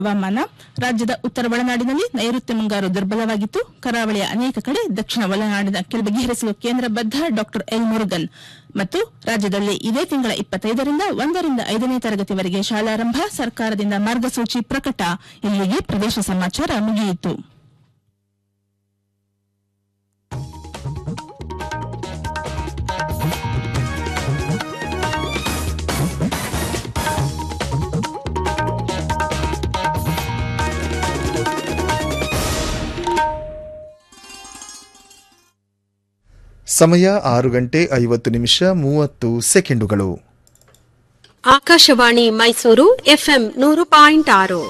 ಹವಾಮಾನ ರಾಜ್ಯದ ಉತ್ತರ ಒಳನಾಡಿನಲ್ಲಿ ನೈಋತ್ಯ ಮುಂಗಾರು ದುರ್ಬಲವಾಗಿತ್ತು ಕರಾವಳಿಯ ಅನೇಕ ಕಡೆ ದಕ್ಷಿಣ ಒಳನಾಡಿನ ಕೆಲ ಬಗೆಹರಿಸುವ ಕೇಂದ್ರ ಬದ್ಧ ಡಾಕ್ಟರ್ ಎಲ್ ಮುರುಗನ್ ಮತ್ತು ರಾಜ್ಯದಲ್ಲಿ ಇದೇ ತಿಂಗಳ ಇಪ್ಪತ್ತೈದರಿಂದ ಒಂದರಿಂದ ಐದನೇ ತರಗತಿವರೆಗೆ ಶಾಲಾರಂಭ ಸರ್ಕಾರದಿಂದ ಮಾರ್ಗಸೂಚಿ ಪ್ರಕಟ ಇಲ್ಲಿಗೆ ಪ್ರದೇಶ ಸಮಾಚಾರ ಮುಗಿಯಿತು ಸಮಯ ಆರು ಗಂಟೆ ಐವತ್ತು ನಿಮಿಷ ಮೂವತ್ತು ಸೆಕೆಂಡುಗಳು ಆಕಾಶವಾಣಿ ಮೈಸೂರು ಎಫ್ಎಂ ನೂರು ಪಾಯಿಂಟ್ ಆರು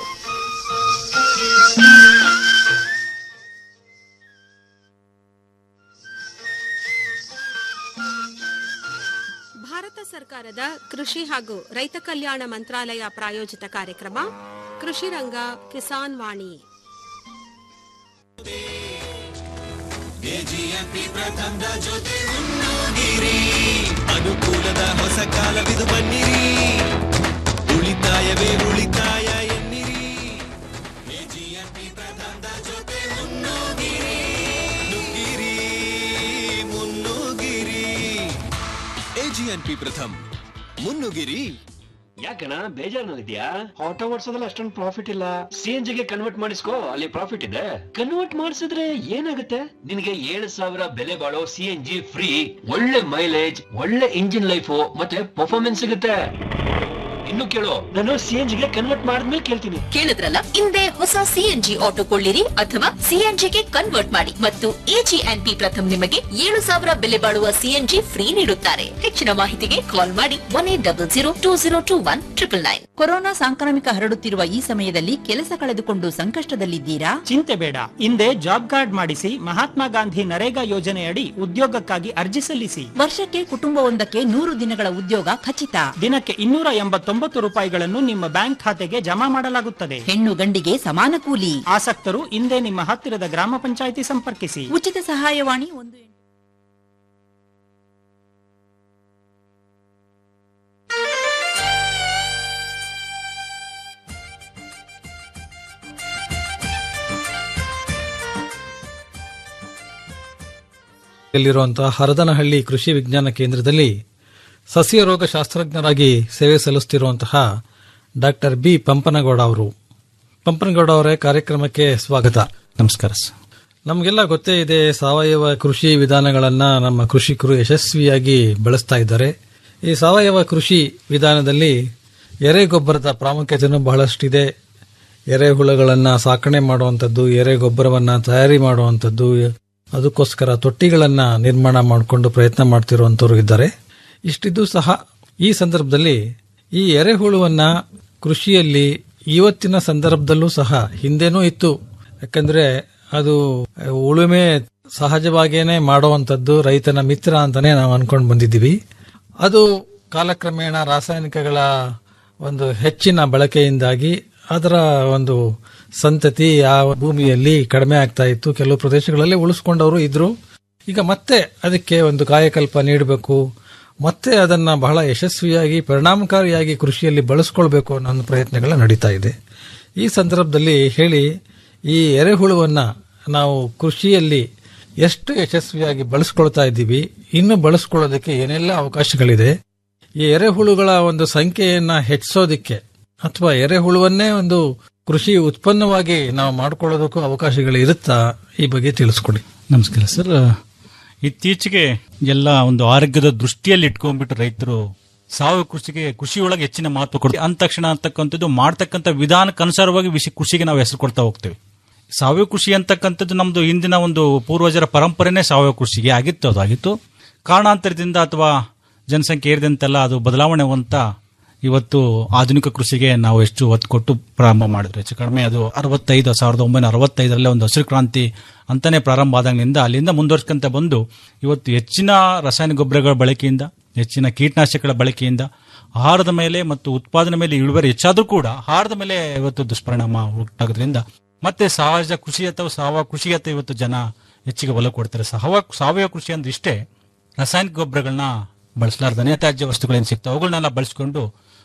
ಭಾರತ ಸರ್ಕಾರದ ಕೃಷಿ ಹಾಗೂ ರೈತ ಕಲ್ಯಾಣ ಮಂತ್ರಾಲಯ ಪ್ರಾಯೋಜಿತ ಕಾರ್ಯಕ್ರಮ ಕೃಷಿ ರಂಗ ಕಿಸಾನ್ ವಾಣಿ ಅನುಕೂಲದ ಹೊಸ ಕಾಲವಿದು ಬನ್ನಿರಿ ಉಳಿತಾಯವೇ ಉಳಿತಾಯ ಎನ್ನಿರಿ ಎಜಿಎಂಪಿ ಪ್ರಧಾನದ ಜೊತೆ ಮುನ್ನೋಗಿರಿ ನುಗ್ಗಿರಿ ಮುನ್ನುಗ್ಗಿರಿ ಎಜಿಎನ್ಪಿ ಪ್ರಥಮ್ ಮುನ್ನುಗಿರಿ ಯಾಕಣ್ಣ ಬೇಜಾರಿನಲ್ಲಿದ್ಯಾ ಆಟೋ ಓಡಿಸೋದ್ರಲ್ಲಿ ಅಷ್ಟೊಂದು ಪ್ರಾಫಿಟ್ ಇಲ್ಲ ಸಿ ಎನ್ ಜಿಗೆ ಕನ್ವರ್ಟ್ ಮಾಡಿಸ್ಕೋ ಅಲ್ಲಿ ಪ್ರಾಫಿಟ್ ಇದೆ ಕನ್ವರ್ಟ್ ಮಾಡಿಸಿದ್ರೆ ಏನಾಗುತ್ತೆ ನಿನಗೆ ಏಳು ಸಾವಿರ ಬೆಲೆ ಬಾಳೋ ಸಿ ಎನ್ ಜಿ ಫ್ರೀ ಒಳ್ಳೆ ಮೈಲೇಜ್ ಒಳ್ಳೆ ಇಂಜಿನ್ ಲೈಫ್ ಮತ್ತೆ ಪರ್ಫಾರ್ಮೆನ್ಸ್ ಸಿಗುತ್ತೆ ಇನ್ನು ಕೇಳು ನಾನು ಸಿ ಎನ್ ಜಿಗೆ ಕನ್ವರ್ಟ್ ಮಾಡಿದ್ಮೇಲೆ ಕೇಳ್ತೀನಿ ಕೇಳಿದ್ರಲ್ಲ ಹಿಂದೆ ಹೊಸ ಸಿಎನ್ಜಿ ಆಟೋ ಕೊಳ್ಳಿರಿ ಅಥವಾ ಸಿಎನ್ಜಿಗೆ ಕನ್ವರ್ಟ್ ಮಾಡಿ ಮತ್ತು ಎಜಿಎನ್ಪಿ ಪ್ರಥಮ್ ನಿಮಗೆ ಏಳು ಸಾವಿರ ಬೆಲೆ ಬಾಳುವ ಸಿಎನ್ಜಿ ಫ್ರೀ ನೀಡುತ್ತಾರೆ ಹೆಚ್ಚಿನ ಮಾಹಿತಿಗೆ ಕಾಲ್ ಮಾಡಿ one eight double zero two zero two one triple nine corona ಸಾಂಕ್ರಾಮಿಕ ಹರಡುತ್ತಿರುವ ಈ ಸಮಯದಲ್ಲಿ ಕೆಲಸ ಕಳೆದುಕೊಂಡು ಸಂಕಷ್ಟದಲ್ಲಿದ್ದೀರಾ ಚಿಂತೆ ಬೇಡ ಹಿಂದೆ ಜಾಬ್ ಕಾರ್ಡ್ ಮಾಡಿಸಿ ಮಹಾತ್ಮ ಗಾಂಧಿ ನರೇಗಾ ಯೋಜನೆಯಡಿ ಉದ್ಯೋಗಕ್ಕಾಗಿ ಅರ್ಜಿ ಸಲ್ಲಿಸಿ ವರ್ಷಕ್ಕೆ ಕುಟುಂಬವೊಂದಕ್ಕೆ ನೂರು ದಿನಗಳ ಉದ್ಯೋಗ ಖಚಿತ ದಿನಕ್ಕೆ ಇನ್ನೂರ ಎಂಬತ್ತೊಂಬತ್ತು ರೂಪಾಯಿಗಳನ್ನು ನಿಮ್ಮ ಬ್ಯಾಂಕ್ ಖಾತೆಗೆ ಜಮಾ ಮಾಡಲಾಗುತ್ತದೆ ಹೆಣ್ಣು ಗಂಡಿಗೆ ಸಮಾನ ಕೂಲಿ ಆಸಕ್ತರು ಹಿಂದೆ ನಿಮ್ಮ ಹತ್ತಿರದ ಗ್ರಾಮ ಪಂಚಾಯಿತಿ ಸಂಪರ್ಕಿಸಿ ಉಚಿತ ಸಹಾಯವಾಣಿ ಒಂದು ಎಂಟು- ಯಲ್ಲಿರುವಂತಹ ಹರದನಹಳ್ಳಿ ಕೃಷಿ ವಿಜ್ಞಾನ ಕೇಂದ್ರದಲ್ಲಿ ಸಸ್ಯ ರೋಗ ಶಾಸ್ತ್ರಜ್ಞರಾಗಿ ಸೇವೆ ಸಲ್ಲಿಸುತ್ತಿರುವಂತಹ ಡಾಕ್ಟರ್ ಬಿ ಪಂಪನಗೌಡ ಅವರು ಪಂಪನಗೌಡ ಅವರೇ ಕಾರ್ಯಕ್ರಮಕ್ಕೆ ಸ್ವಾಗತ ನಮಸ್ಕಾರ ಸರ್ ನಮಗೆಲ್ಲ ಗೊತ್ತೇ ಇದೆ ಸಾವಯವ ಕೃಷಿ ವಿಧಾನಗಳನ್ನ ನಮ್ಮ ಕೃಷಿಕರು ಯಶಸ್ವಿಯಾಗಿ ಬಳಸ್ತಾ ಇದ್ದಾರೆ ಈ ಸಾವಯವ ಕೃಷಿ ವಿಧಾನದಲ್ಲಿ ಎರೆಗೊಬ್ಬರದ ಪ್ರಾಮುಖ್ಯತೆಯೂ ಬಹಳಷ್ಟಿದೆ ಎರೆಹುಳುಗಳನ್ನ ಸಾಕಣೆ ಮಾಡುವಂಥದ್ದು ಎರೆಗೊಬ್ಬರವನ್ನ ತಯಾರಿ ಮಾಡುವಂಥದ್ದು ಅದಕ್ಕೋಸ್ಕರ ತೊಟ್ಟಿಗಳನ್ನ ನಿರ್ಮಾಣ ಮಾಡಿಕೊಂಡು ಪ್ರಯತ್ನ ಮಾಡ್ತಿರುವಂತವರು ಇದ್ದಾರೆ ಇಷ್ಟಿದ್ದು ಸಹ ಈ ಸಂದರ್ಭದಲ್ಲಿ ಈ ಎರೆಹುಳುವನ್ನ ಕೃಷಿಯಲ್ಲಿ ಇವತ್ತಿನ ಸಂದರ್ಭದಲ್ಲೂ ಸಹ ಹಿಂದೆನೂ ಇತ್ತು ಯಾಕಂದ್ರೆ ಅದು ಉಳುಮೆ ಸಹಜವಾಗಿಯೇ ಮಾಡುವಂಥದ್ದು ರೈತನ ಮಿತ್ರ ಅಂತಾನೆ ನಾವು ಅನ್ಕೊಂಡು ಬಂದಿದ್ದೀವಿ ಅದು ಕಾಲಕ್ರಮೇಣ ರಾಸಾಯನಿಕಗಳ ಒಂದು ಹೆಚ್ಚಿನ ಬಳಕೆಯಿಂದಾಗಿ ಅದರ ಒಂದು ಸಂತತಿ ಆ ಭೂಮಿಯಲ್ಲಿ ಕಡಿಮೆ ಆಗ್ತಾ ಇತ್ತು ಕೆಲವು ಪ್ರದೇಶಗಳಲ್ಲಿ ಉಳಿಸ್ಕೊಂಡವರು ಇದ್ರು ಈಗ ಮತ್ತೆ ಅದಕ್ಕೆ ಒಂದು ಕಾಯಕಲ್ಪ ನೀಡಬೇಕು ಮತ್ತೆ ಅದನ್ನ ಬಹಳ ಯಶಸ್ವಿಯಾಗಿ ಪರಿಣಾಮಕಾರಿಯಾಗಿ ಕೃಷಿಯಲ್ಲಿ ಬಳಸ್ಕೊಳ್ಬೇಕು ಅನ್ನೋ ಒಂದು ಪ್ರಯತ್ನಗಳ ನಡೀತಾ ಇದೆ ಈ ಸಂದರ್ಭದಲ್ಲಿ ಹೇಳಿ ಈ ಎರೆಹುಳುವನ್ನ ನಾವು ಕೃಷಿಯಲ್ಲಿ ಎಷ್ಟು ಯಶಸ್ವಿಯಾಗಿ ಬಳಸ್ಕೊಳ್ತಾ ಇದ್ದೀವಿ ಇನ್ನು ಬಳಸ್ಕೊಳ್ಳೋದಕ್ಕೆ ಏನೆಲ್ಲ ಅವಕಾಶಗಳಿದೆ ಈ ಎರೆಹುಳುಗಳ ಒಂದು ಸಂಖ್ಯೆಯನ್ನ ಹೆಚ್ಚಿಸೋದಿಕ್ಕೆ ಅಥವಾ ಎರೆಹುಳುವನ್ನೇ ಒಂದು ಕೃಷಿ ಉತ್ಪನ್ನವಾಗಿ ನಾವು ಮಾಡ್ಕೊಳ್ಳೋದಕ್ಕೂ ಅವಕಾಶಗಳು ಇರುತ್ತಾ ಈ ಬಗ್ಗೆ ತಿಳಿಸ್ಕೊಡಿ ನಮಸ್ಕಾರ ಸರ್ ಇತ್ತೀಚೆಗೆ ಎಲ್ಲ ಒಂದು ಆರೋಗ್ಯದ ದೃಷ್ಟಿಯಲ್ಲಿ ಇಟ್ಕೊಂಡ್ಬಿಟ್ಟು ರೈತರು ಸಾವಯವ ಕೃಷಿಗೆ ಕೃಷಿಯೊಳಗೆ ಹೆಚ್ಚಿನ ಮಹತ್ವ ಕೊಡ್ತೀವಿ ಅಂದ ತಕ್ಷಣ ಅಂತಕ್ಕಂಥದ್ದು ಮಾಡ್ತಕ್ಕಂಥ ವಿಧಾನಕ್ಕನುಸಾರವಾಗಿ ವಿಷಯ ಕೃಷಿಗೆ ನಾವು ಹೆಸರು ಕೊಡ್ತಾ ಹೋಗ್ತೇವೆ ಸಾವಯವ ಕೃಷಿ ಅಂತಕ್ಕಂಥದ್ದು ನಮ್ದು ಹಿಂದಿನ ಒಂದು ಪೂರ್ವಜರ ಪರಂಪರೆನೇ ಸಾವಯವ ಕೃಷಿಗೆ ಆಗಿತ್ತು ಅದಾಗಿತ್ತು ಕಾರಣಾಂತರದಿಂದ ಅಥವಾ ಜನಸಂಖ್ಯೆ ಏರಿದಂತೆಲ್ಲ ಅದು ಬದಲಾವಣೆ ಹೊಂತ ಇವತ್ತು ಆಧುನಿಕ ಕೃಷಿಗೆ ನಾವು ಎಷ್ಟು ಒತ್ತು ಕೊಟ್ಟು ಪ್ರಾರಂಭ ಮಾಡಿದ್ರು ಹೆಚ್ಚು ಕಡಿಮೆ ಅದು ಅರವತ್ತೈದು ಸಾವಿರದ ಒಂಬೈನೂರ ಅರವತ್ತೈದರಲ್ಲೇ ಒಂದು ಹಸಿರು ಕ್ರಾಂತಿ ಅಂತಾನೆ ಪ್ರಾರಂಭ ಆದಾಗಿನಿಂದ ಅಲ್ಲಿಂದ ಮುಂದುವರ್ಸ್ಕೊಂತ ಬಂದು ಇವತ್ತು ಹೆಚ್ಚಿನ ರಾಸಾಯನಿಕ ಗೊಬ್ಬರಗಳ ಬಳಕೆಯಿಂದ ಹೆಚ್ಚಿನ ಕೀಟನಾಶಕಗಳ ಬಳಕೆಯಿಂದ ಆಹಾರದ ಮೇಲೆ ಮತ್ತು ಉತ್ಪಾದನೆ ಮೇಲೆ ಇಳುವರಿ ಹೆಚ್ಚಾದ್ರೂ ಕೂಡ ಆಹಾರದ ಮೇಲೆ ಇವತ್ತು ದುಷ್ಪರಿಣಾಮ ಉಂಟಾಗೋದ್ರಿಂದ ಮತ್ತೆ ಸಹಜ ಕೃಷಿ ಅಥವಾ ಸಾವಯವ ಕೃಷಿಯತ್ತ ಇವತ್ತು ಜನ ಹೆಚ್ಚಿಗೆ ಒಲವು ಕೊಡ್ತಾರೆ ಸಹವ ಸಾವಯವ ಕೃಷಿ ಅಂದ್ರೆ ಇಷ್ಟೇ ರಾಸಾಯನಿಕ ಗೊಬ್ಬರಗಳನ್ನ ಬಳಸಲಾರ್ದ ತ್ಯಾಜ್ಯ ವಸ್ತುಗಳೇನು ಸಿಗ್ತಾವೆ ಅವುಗಳನ್ನೆಲ್ಲ ಬಳಸ್ಕೊಂಡು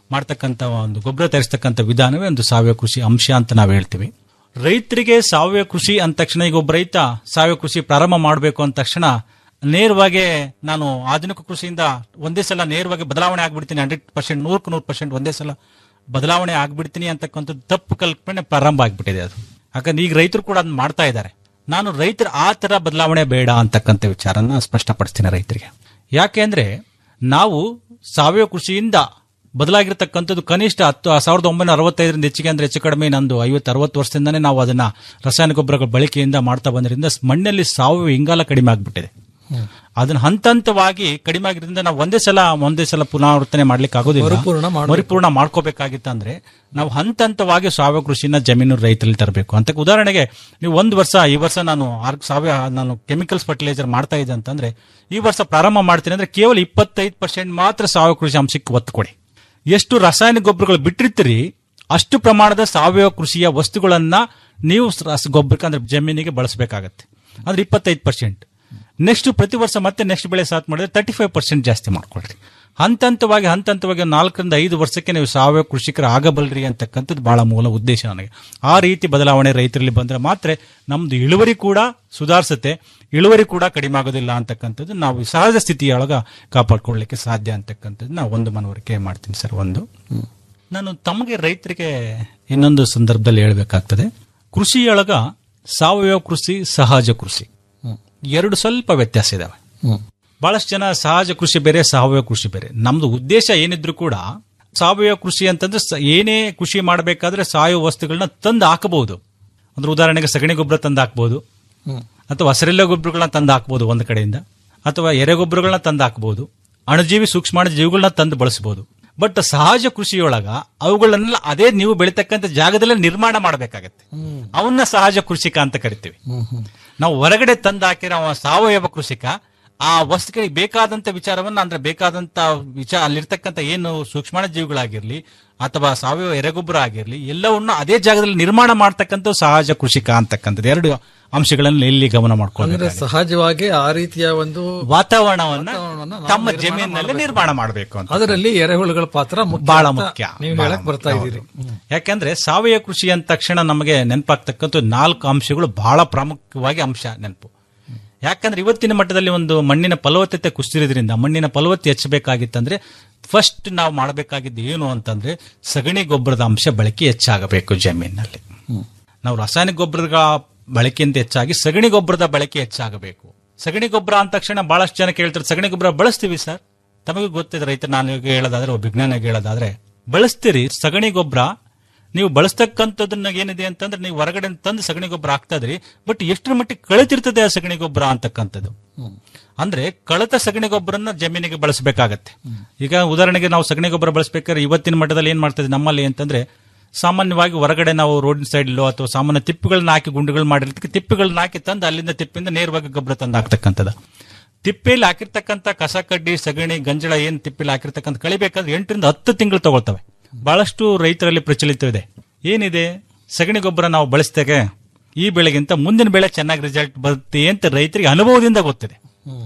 ಮಾಡ್ತಕ್ಕಂಥ ಒಂದು ಗೊಬ್ಬರ ತಯಾರಿಸ್ತಕ್ಕಂಥ ವಿಧಾನವೇ ಒಂದು ಸಾವಯವ ಕೃಷಿ ಅಂಶ ಅಂತ ನಾವು ಹೇಳ್ತೀವಿ ರೈತರಿಗೆ ಸಾವಯವ ಕೃಷಿ ಅಂದ ತಕ್ಷಣ ಈಗ ಒಬ್ಬ ರೈತ ಸಾವಯವ ಕೃಷಿ ಪ್ರಾರಂಭ ಮಾಡಬೇಕು ಅಂದ ತಕ್ಷಣ ನೇರವಾಗಿ ನಾನು ಆಧುನಿಕ ಕೃಷಿಯಿಂದ ಒಂದೇ ಸಲ ನೇರವಾಗಿ ಬದಲಾವಣೆ ಆಗ್ಬಿಡ್ತೀನಿ ಹಂಡ್ರೆಡ್ ಪರ್ಸೆಂಟ್ ನೂರಕ್ಕೆ ನೂರು ಪರ್ಸೆಂಟ್ ಒಂದೇ ಸಲ ಬದಲಾವಣೆ ಆಗ್ಬಿಡ್ತೀನಿ ಅಂತಕ್ಕಂಥದ್ದು ತಪ್ಪು ಕಲ್ಪನೆ ಪ್ರಾರಂಭ ಆಗ್ಬಿಟ್ಟಿದೆ ಅದು ಯಾಕಂದ್ರೆ ಈಗ ರೈತರು ಕೂಡ ಅದನ್ನ ಮಾಡ್ತಾ ಇದ್ದಾರೆ ನಾನು ರೈತರ ಆ ತರ ಬದಲಾವಣೆ ಬೇಡ ಅಂತಕ್ಕಂಥ ವಿಚಾರನ ಸ್ಪಷ್ಟಪಡಿಸ್ತೀನಿ ರೈತರಿಗೆ ಯಾಕೆ ಅಂದ್ರೆ ನಾವು ಸಾವಯವ ಕೃಷಿಯಿಂದ ಬದಲಾಗಿರ್ತಕ್ಕಂಥದ್ದು ಕನಿಷ್ಠ ಹತ್ತು ಸಾವಿರದ ಒಂಬೈನೂರ ಅರವತ್ತೈದರಿಂದ ಹೆಚ್ಚಿಗೆ ಅಂದ್ರೆ ಹೆಚ್ಚು ಕಡಿಮೆ ನಂದು ಐವತ್ತು ಅರವತ್ತು ವರ್ಷದಿಂದಾನೇ ನಾವು ಅದನ್ನ ರಾಸಾಯನಿಕ ಗೊಬ್ಬರಗಳ ಬಳಕೆಯಿಂದ ಮಾಡ್ತಾ ಬಂದ್ರಿಂದ ಮಣ್ಣಲ್ಲಿ ಸಾವಯವ ಇಂಗಾಲ ಕಡಿಮೆ ಆಗ್ಬಿಟ್ಟಿದೆ ಅದನ್ನ ಹಂತ ಹಂತವಾಗಿ ಕಡಿಮೆ ಆಗಿರೋದ್ರಿಂದ ನಾವು ಒಂದೇ ಸಲ ಒಂದೇ ಸಲ ಪುನರಾವರ್ತನೆ ಮಾಡ್ಲಿಕ್ಕೆ ಆಗೋದಿಲ್ಲ ಮರುಪೂರ್ಣ ಮಾಡ್ಬೇಕು. ಮರುಪೂರ್ಣ ಮಾಡ್ಕೋಬೇಕಾಗಿತ್ತಂದ್ರೆ ನಾವು ಹಂತ ಹಂತವಾಗಿ ಸಾವಯವ ಕೃಷಿನ ಜಮೀನು ರೈತರಲ್ಲಿ ತರಬೇಕು ಅಂತ ಉದಾಹರಣೆಗೆ ನೀವು ಒಂದು ವರ್ಷ ಈ ವರ್ಷ ನಾನು ಆರ್- ಸಾವಯವ ನಾನು ಕೆಮಿಕಲ್ಸ್ ಫರ್ಟಿಲೈಸರ್ ಮಾಡ್ತಾ ಇದ್ದೆ ಅಂತಂದ್ರೆ ಈ ವರ್ಷ ಪ್ರಾರಂಭ ಮಾಡ್ತೀನಿ ಅಂದ್ರೆ ಕೇವಲ ಇಪ್ಪತ್ತೈದು ಪರ್ಸೆಂಟ್ ಮಾತ್ರ ಸಾವಯವ ಕೃಷಿ ಅಂಶಕ್ಕೆ ಒತ್ತು ಕೊಡಿ ಎಷ್ಟು ರಾಸಾಯನಿಕ ಗೊಬ್ಬರಗಳು ಬಿಟ್ಟಿರ್ತೀರಿ ಅಷ್ಟು ಪ್ರಮಾಣದ ಸಾವಯವ ಕೃಷಿಯ ವಸ್ತುಗಳನ್ನ ನೀವು ರಸ- ಗೊಬ್ಬರಕ್ಕೆ ಅಂದ್ರೆ ಜಮೀನಿಗೆ ಬಳಸಬೇಕಾಗತ್ತೆ ಅಂದ್ರೆ ಇಪ್ಪತ್ತೈದು ಪರ್ಸೆಂಟ್ ನೆಕ್ಸ್ಟ್ ಪ್ರತಿ ವರ್ಷ ಮತ್ತೆ ನೆಕ್ಸ್ಟ್ ಬೆಳೆ ಸಾತ್ ಮಾಡಿದ್ರೆ ತರ್ಟಿ ಫೈವ್ ಪರ್ಸೆಂಟ್ ಜಾಸ್ತಿ ಮಾಡ್ಕೊಳ್ರಿ ಹಂತ ಹಂತವಾಗಿ ಹಂತ ಹಂತವಾಗಿ ಒಂದು ನಾಲ್ಕರಿಂದ ಐದು ವರ್ಷಕ್ಕೆ ನೀವು ಸಾವಯವ ಕೃಷಿಕರು ಆಗಬಲ್ರಿ ಅಂತಕ್ಕಂಥದ್ದು ಬಹಳ ಮೂಲ ಉದ್ದೇಶ ನನಗೆ ಆ ರೀತಿ ಬದಲಾವಣೆ ರೈತರಲ್ಲಿ ಬಂದ್ರೆ ಮಾತ್ರ ನಮ್ದು ಇಳುವರಿ ಕೂಡ ಸುಧಾರಿಸುತ್ತೆ ಇಳುವರಿ ಕೂಡ ಕಡಿಮೆ ಆಗೋದಿಲ್ಲ ಅಂತಕ್ಕಂಥದ್ದು ನಾವು ಸಹಜ ಸ್ಥಿತಿಯೊಳಗ ಕಾಪಾಡ್ಕೊಳ್ಳಿಕ್ಕೆ ಸಾಧ್ಯ ಅಂತಕ್ಕಂಥದ್ದು ನಾವು ಒಂದು ಮನವರಿಕೆ ಮಾಡ್ತೀನಿ ಸರ್ ಒಂದು ನಾನು ತಮಗೆ ರೈತರಿಗೆ ಇನ್ನೊಂದು ಸಂದರ್ಭದಲ್ಲಿ ಹೇಳ್ಬೇಕಾಗ್ತದೆ ಕೃಷಿಯೊಳಗ ಸಾವಯವ ಕೃಷಿ ಸಹಜ ಕೃಷಿ ಎರಡು ಸ್ವಲ್ಪ ವ್ಯತ್ಯಾಸ ಇದಾವೆ ಬಹಳಷ್ಟು ಜನ ಸಹಜ ಕೃಷಿ ಬೇರೆ ಸಾವಯವ ಕೃಷಿ ಬೇರೆ ನಮ್ದು ಉದ್ದೇಶ ಏನಿದ್ರು ಕೂಡ ಸಾವಯವ ಕೃಷಿ ಅಂತಂದ್ರೆ ಸ- ಏನೇ ಕೃಷಿ ಮಾಡಬೇಕಾದ್ರೆ ಸಾವಯವ ವಸ್ತುಗಳನ್ನ ತಂದು ಹಾಕಬಹುದು ಅಂದ್ರೆ ಉದಾಹರಣೆಗೆ ಸಗಣಿ ಗೊಬ್ಬರ ತಂದು ಹಾಕ್ಬಹುದು ಅಥವಾ ಹಸಿರೆಲ್ಲ ಗೊಬ್ಬರಗಳನ್ನ ತಂದು ಹಾಕ್ಬಹುದು ಒಂದು ಕಡೆಯಿಂದ ಅಥವಾ ಎರೆಗೊಬ್ಬರಗಳನ್ನ ತಂದು ಹಾಕ್ಬಹುದು ಅಣುಜೀವಿ ಸೂಕ್ಷ್ಮಾಣು ಜೀವಿಗಳನ್ನ ತಂದು ಬಳಸಬಹುದು ಬಟ್ ಸಹಜ ಕೃಷಿಯೊಳಗ ಅವುಗಳನ್ನೆಲ್ಲ ಅದೇ ನೀವು ಬೆಳಿತಕ್ಕಂಥ ಜಾಗದಲ್ಲೇ ನಿರ್ಮಾಣ ಮಾಡಬೇಕಾಗತ್ತೆ ಅವನ್ನ ಸಹಜ ಕೃಷಿಕ ಅಂತ ಕರಿತೀವಿ ನಾವು ಹೊರಗಡೆ ತಂದು ಹಾಕಿರೋ ಅವ ಸಾವಯವ ಕೃಷಿಕ ಆ ವಸ್ತುಗಳಿಗೆ ಬೇಕಾದಂತ ವಿಚಾರವನ್ನ ಅಂದ್ರೆ ಬೇಕಾದಂತ ವಿಚಾರ ಅಲ್ಲಿರ್ತಕ್ಕಂಥ ಏನು ಸೂಕ್ಷ್ಮಾಣು ಜೀವಿಗಳಾಗಿರ್ಲಿ ಅಥವಾ ಸಾವಯವ ಎರೆಗೊಬ್ಬರ ಆಗಿರ್ಲಿ ಎಲ್ಲವನ್ನ ಅದೇ ಜಾಗದಲ್ಲಿ ನಿರ್ಮಾಣ ಮಾಡ್ತಕ್ಕಂಥ ಸಹಜ ಕೃಷಿಕ ಅಂತಕ್ಕಂಥದ್ದು ಎರಡು ಅಂಶಗಳನ್ನು ಇಲ್ಲಿ ಗಮನ ಅಂದ್ರೆ ಮಾಡ್ಕೊಂಡು ಸಹಜವಾಗಿ ಆ ರೀತಿಯ ಒಂದು ವಾತಾವರಣವನ್ನ ನಾವು ತಮ್ಮ ನಿರ್ಮಾಣ ಜಮೀನಿನಲ್ಲಿ ಮಾಡ್ಬೇಕು. ನಿರ್ಮಾಣ ಮಾಡಬೇಕು ಅಂತ ಅದರಲ್ಲಿ ಎರೆಹುಳುಗಳ ಪಾತ್ರ ಮುಖ್ಯ ಬಹಳ ಅಂತ ಮುಖ್ಯ ನೀವು ಬಹಳ ಹೇಳಕ್ ಬರ್ತಾ ಮುಖ್ಯ. ಇದ್ದೀರಿ ಹೌದು. ಯಾಕಂದ್ರೆ ಸಾವಯವ ಕೃಷಿ ಅಂದ ತಕ್ಷಣ ನಮಗೆ ನೆನಪಾಗ್ತಕ್ಕಂಥ ನಾಲ್ಕು ಅಂಶಗಳು ಬಹಳ ಪ್ರಾಮುಖ್ಯವಾಗಿ ಅಂಶ ನೆನಪು ಯಾಕಂದ್ರೆ ಇವತ್ತಿನ ಮಟ್ಟದಲ್ಲಿ ಒಂದು ಮಣ್ಣಿನ ಫಲವತ್ತತೆ ಕುಸಿದಿರೋದ್ರಿಂದ ಮಣ್ಣಿನ ಫಲವತ್ತೆ ಹೆಚ್ಚಬೇಕಾಗಿತ್ತಂದ್ರೆ ಫಸ್ಟ್ ನಾವು ಮಾಡಬೇಕಾಗಿದ್ದು ಏನು ಅಂತಂದ್ರೆ ಸಗಣಿ ಗೊಬ್ಬರದ ಅಂಶ ಬಳಕೆ ಹೆಚ್ಚಾಗಬೇಕು ಜಮೀನಿನಲ್ಲಿ ನಾವು ರಾಸಾಯನಿಕ ಗೊಬ್ಬರದ ಬಳಕೆಯಿಂದ ಹೆಚ್ಚಾಗಿ ಸಗಣಿ ಗೊಬ್ಬರದ ಬಳಕೆ ಹೆಚ್ಚಾಗಬೇಕು ಸಗಣಿ ಗೊಬ್ಬರ ಅಂದ ತಕ್ಷಣ ಬಹಳಷ್ಟು ಜನ ಕೇಳ್ತಾರೆ ಸಗಣಿ ಗೊಬ್ಬರ ಬಳಸ್ತೀವಿ ಸರ್ ತಮಗೆ ಗೊತ್ತಿದೆ ರೈತ ನಾನು ಈಗ ಹೇಳೋದಾದ್ರೆ ಒಬ್ಬ ವಿಜ್ಞಾನಿಗೆ ಹೇಳೋದಾದ್ರೆ ಬಳಸ್ತೀರಿ ಸಗಣಿ ಗೊಬ್ಬರ ನೀವು ಬಳಸ್ತಕ್ಕಂಥದ್ದನ್ನ ಏನಿದೆ ಅಂತಂದ್ರೆ ನೀವು ಹೊರಗಡೆ ತಂದು ಸಗಣಿ ಗೊಬ್ಬರ ಹಾಕ್ತಾ ಇದ್ರಿ ಬಟ್ ಎಷ್ಟರ ಮಟ್ಟಿಗೆ ಕಳೆತಿರ್ತದೆ ಆ ಸಗಣಿ ಗೊಬ್ಬರ ಅಂತಕ್ಕಂಥದ್ದು ಅಂದ್ರೆ ಕಳತ ಸಗಣಿ ಗೊಬ್ಬರನ್ನ ಜಮೀನಿಗೆ ಬಳಸಬೇಕಾಗತ್ತೆ ಈಗ ಉದಾಹರಣೆಗೆ ನಾವು ಸಗಣಿ ಗೊಬ್ಬರ ಬಳಸಬೇಕಾದ್ರೆ ಇವತ್ತಿನ ಮಟ್ಟದಲ್ಲಿ ಏನ್ ಮಾಡ್ತದೆ ನಮ್ಮಲ್ಲಿ ಅಂತಂದ್ರೆ ಸಾಮಾನ್ಯವಾಗಿ ಹೊರಗಡೆ ನಾವು ರೋಡಿನ ಸೈಡ್ಲೋ ಅಥವಾ ಸಾಮಾನ್ಯ ತಿಪ್ಪುಗಳನ್ನ ಹಾಕಿ ಗುಂಡುಗಳು ಮಾಡಿರ್ತಕ್ಕ ತಿಪ್ಪುಗಳನ್ನ ಹಾಕಿ ತಂದು ಅಲ್ಲಿಂದ ತಿಪ್ಪಿಂದ ನೇರವಾಗಿ ಗೊಬ್ಬರ ತಂದು ಹಾಕ್ತಕ್ಕಂಥದ್ದು ತಿಪ್ಪೆಯಲ್ಲಿ ಹಾಕಿರ್ತಕ್ಕಂಥ ಕಸ ಕಡ್ಡಿ ಸಗಣಿ ಗಂಜಳ ಏನ್ ತಿಪ್ಪೆಯಲ್ಲಿ ಹಾಕಿರ್ತಕ್ಕಂಥ ಕಳಿಬೇಕಾದ್ರೆ ಎಂಟರಿಂದ ಹತ್ತು ತಿಂಗಳು ತಗೊಳ್ತವೆ ಬಹಳಷ್ಟು ರೈತರಲ್ಲಿ ಪ್ರಚಲಿತವಿದೆ ಏನಿದೆ ಸಗಣಿ ಗೊಬ್ಬರ ನಾವು ಬಳಸಿದಾಗ ಈ ಬೆಳೆಗಿಂತ ಮುಂದಿನ ಬೆಳೆ ಚೆನ್ನಾಗಿ ರಿಸಲ್ಟ್ ಬರುತ್ತೆ ಅಂತ ರೈತರಿಗೆ ಅನುಭವದಿಂದ ಗೊತ್ತಿದೆ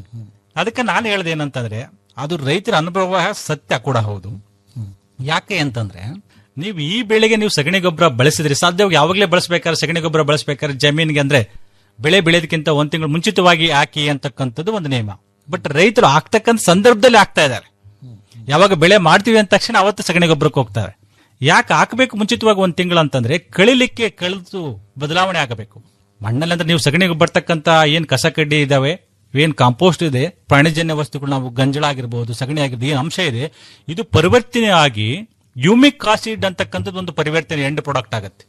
ಅದಕ್ಕೆ ನಾನು ಹೇಳ್ದೆ ಏನಂತಂದ್ರೆ ಅದು ರೈತರ ಅನುಭವ ಸತ್ಯ ಕೂಡ ಹೌದು ಯಾಕೆ ಅಂತಂದ್ರೆ ನೀವು ಈ ಬೆಳೆಗೆ ನೀವು ಸಗಣಿ ಗೊಬ್ಬರ ಬಳಸಿದ್ರಿ ಸಾಧ್ಯವಾಗಿ ಯಾವಾಗಲೇ ಬಳಸಬೇಕಾದ್ರೆ ಸಗಣಿ ಗೊಬ್ಬರ ಬಳಸಬೇಕಾದ್ರೆ ಜಮೀನಿಗೆ ಅಂದ್ರೆ ಬೆಳೆ ಬೆಳೆಯೋದಕ್ಕಿಂತ ಒಂದ್ ತಿಂಗಳು ಮುಂಚಿತವಾಗಿ ಹಾಕಿ ಅಂತಕ್ಕಂಥದ್ದು ಒಂದು ನಿಯಮ ಬಟ್ ರೈತರು ಆಗ್ತಕ್ಕಂಥ ಸಂದರ್ಭದಲ್ಲಿ ಆಗ್ತಾ ಇದ್ದಾರೆ ಯಾವಾಗ ಬೆಳೆ ಮಾಡ್ತೀವಿ ಅಂದ ತಕ್ಷಣ ಅವತ್ತು ಸಗಣಿ ಗೊಬ್ಬರಕ್ಕೆ ಹೋಗ್ತಾರೆ ಯಾಕೆ ಹಾಕಬೇಕು ಮುಂಚಿತವಾಗಿ ಒಂದ್ ತಿಂಗಳು ಅಂತಂದ್ರೆ ಕಳಿಲಿಕ್ಕೆ ಕಳೆದು ಬದಲಾವಣೆ ಆಗಬೇಕು ಮಣ್ಣಲ್ಲಿ ಅಂದ್ರೆ ನೀವು ಸಗಣಿ ಬರ್ತಕ್ಕಂತ ಏನ್ ಕಸ ಕಡ್ಡಿ ಇದಾವೆ ಏನ್ ಕಾಂಪೋಸ್ಟ್ ಇದೆ ಪ್ರಾಣಿಜನ್ಯ ವಸ್ತುಗಳು ನಾವು ಗಂಜಳ ಆಗಿರ್ಬೋದು ಸಗಣಿ ಆಗಿರ್ಬೋದು ಏನ್ ಅಂಶ ಇದೆ ಇದು ಪರಿವರ್ತನೆ ಆಗಿ ಯೂಮಿಕ್ ಆಸಿಡ್ ಅಂತಕ್ಕಂಥದ್ದು ಒಂದು ಪರಿವರ್ತನೆ ಎಂಡ್ ಪ್ರಾಡಕ್ಟ್ ಆಗುತ್ತೆ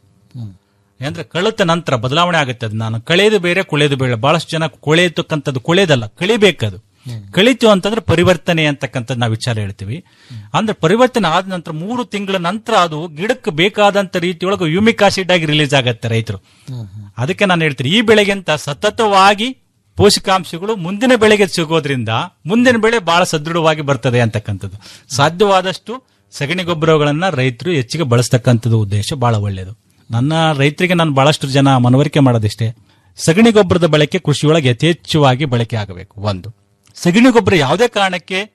ಅಂದ್ರೆ ಕಳೆತ ನಂತರ ಬದಲಾವಣೆ ಆಗುತ್ತೆ ಅದು ನಾನು ಕಳೆದು ಬೇರೆ ಕುಳೆದು ಬೇರೆ ಬಹಳಷ್ಟು ಜನ ಕೊಳೆಯತಕ್ಕಂಥದ್ದು ಕೊಳೆದಲ್ಲ ಕಳಿಬೇಕದು ಕಳಿತು ಅಂತಂದ್ರೆ ಪರಿವರ್ತನೆ ಅಂತಕ್ಕಂಥದ್ದು ನಾವು ವಿಚಾರ ಹೇಳ್ತೀವಿ ಅಂದ್ರೆ ಪರಿವರ್ತನೆ ಆದ ನಂತರ ಮೂರು ತಿಂಗಳ ನಂತರ ಅದು ಗಿಡಕ್ಕೆ ಬೇಕಾದಂತ ರೀತಿಯೊಳಗೆ ಯೂಮಿಕ್ ಆಸಿಡ್ ಆಗಿ ರಿಲೀಸ್ ಆಗತ್ತೆ ರೈತರು ಅದಕ್ಕೆ ನಾನು ಹೇಳ್ತೀನಿ ಈ ಬೆಳೆಗಿಂತ ಸತತವಾಗಿ ಪೋಷಕಾಂಶಗಳು ಮುಂದಿನ ಬೆಳೆಗೆ ಸಿಗೋದ್ರಿಂದ ಮುಂದಿನ ಬೆಳೆ ಬಹಳ ಸದೃಢವಾಗಿ ಬರ್ತದೆ ಅಂತಕ್ಕಂಥದ್ದು ಸಾಧ್ಯವಾದಷ್ಟು ಸಗಣಿ ಗೊಬ್ಬರಗಳನ್ನ ರೈತರು ಹೆಚ್ಚಿಗೆ ಬಳಸ್ತಕ್ಕಂಥದ್ದು ಉದ್ದೇಶ ಬಹಳ ಒಳ್ಳೆಯದು ನನ್ನ ರೈತರಿಗೆ ನಾನು ಬಹಳಷ್ಟು ಜನ ಮನವರಿಕೆ ಮಾಡೋದಿಷ್ಟೇ ಸಗಣಿ ಗೊಬ್ಬರದ ಬಳಕೆ ಕೃಷಿಯೊಳಗೆ ಯಥೇಚ್ಛವಾಗಿ ಬಳಕೆ ಆಗಬೇಕು ಒಂದು ಸಗಣಿ ಗೊಬ್ಬರ ಯಾವುದೇ ಕಾರಣಕ್ಕೆ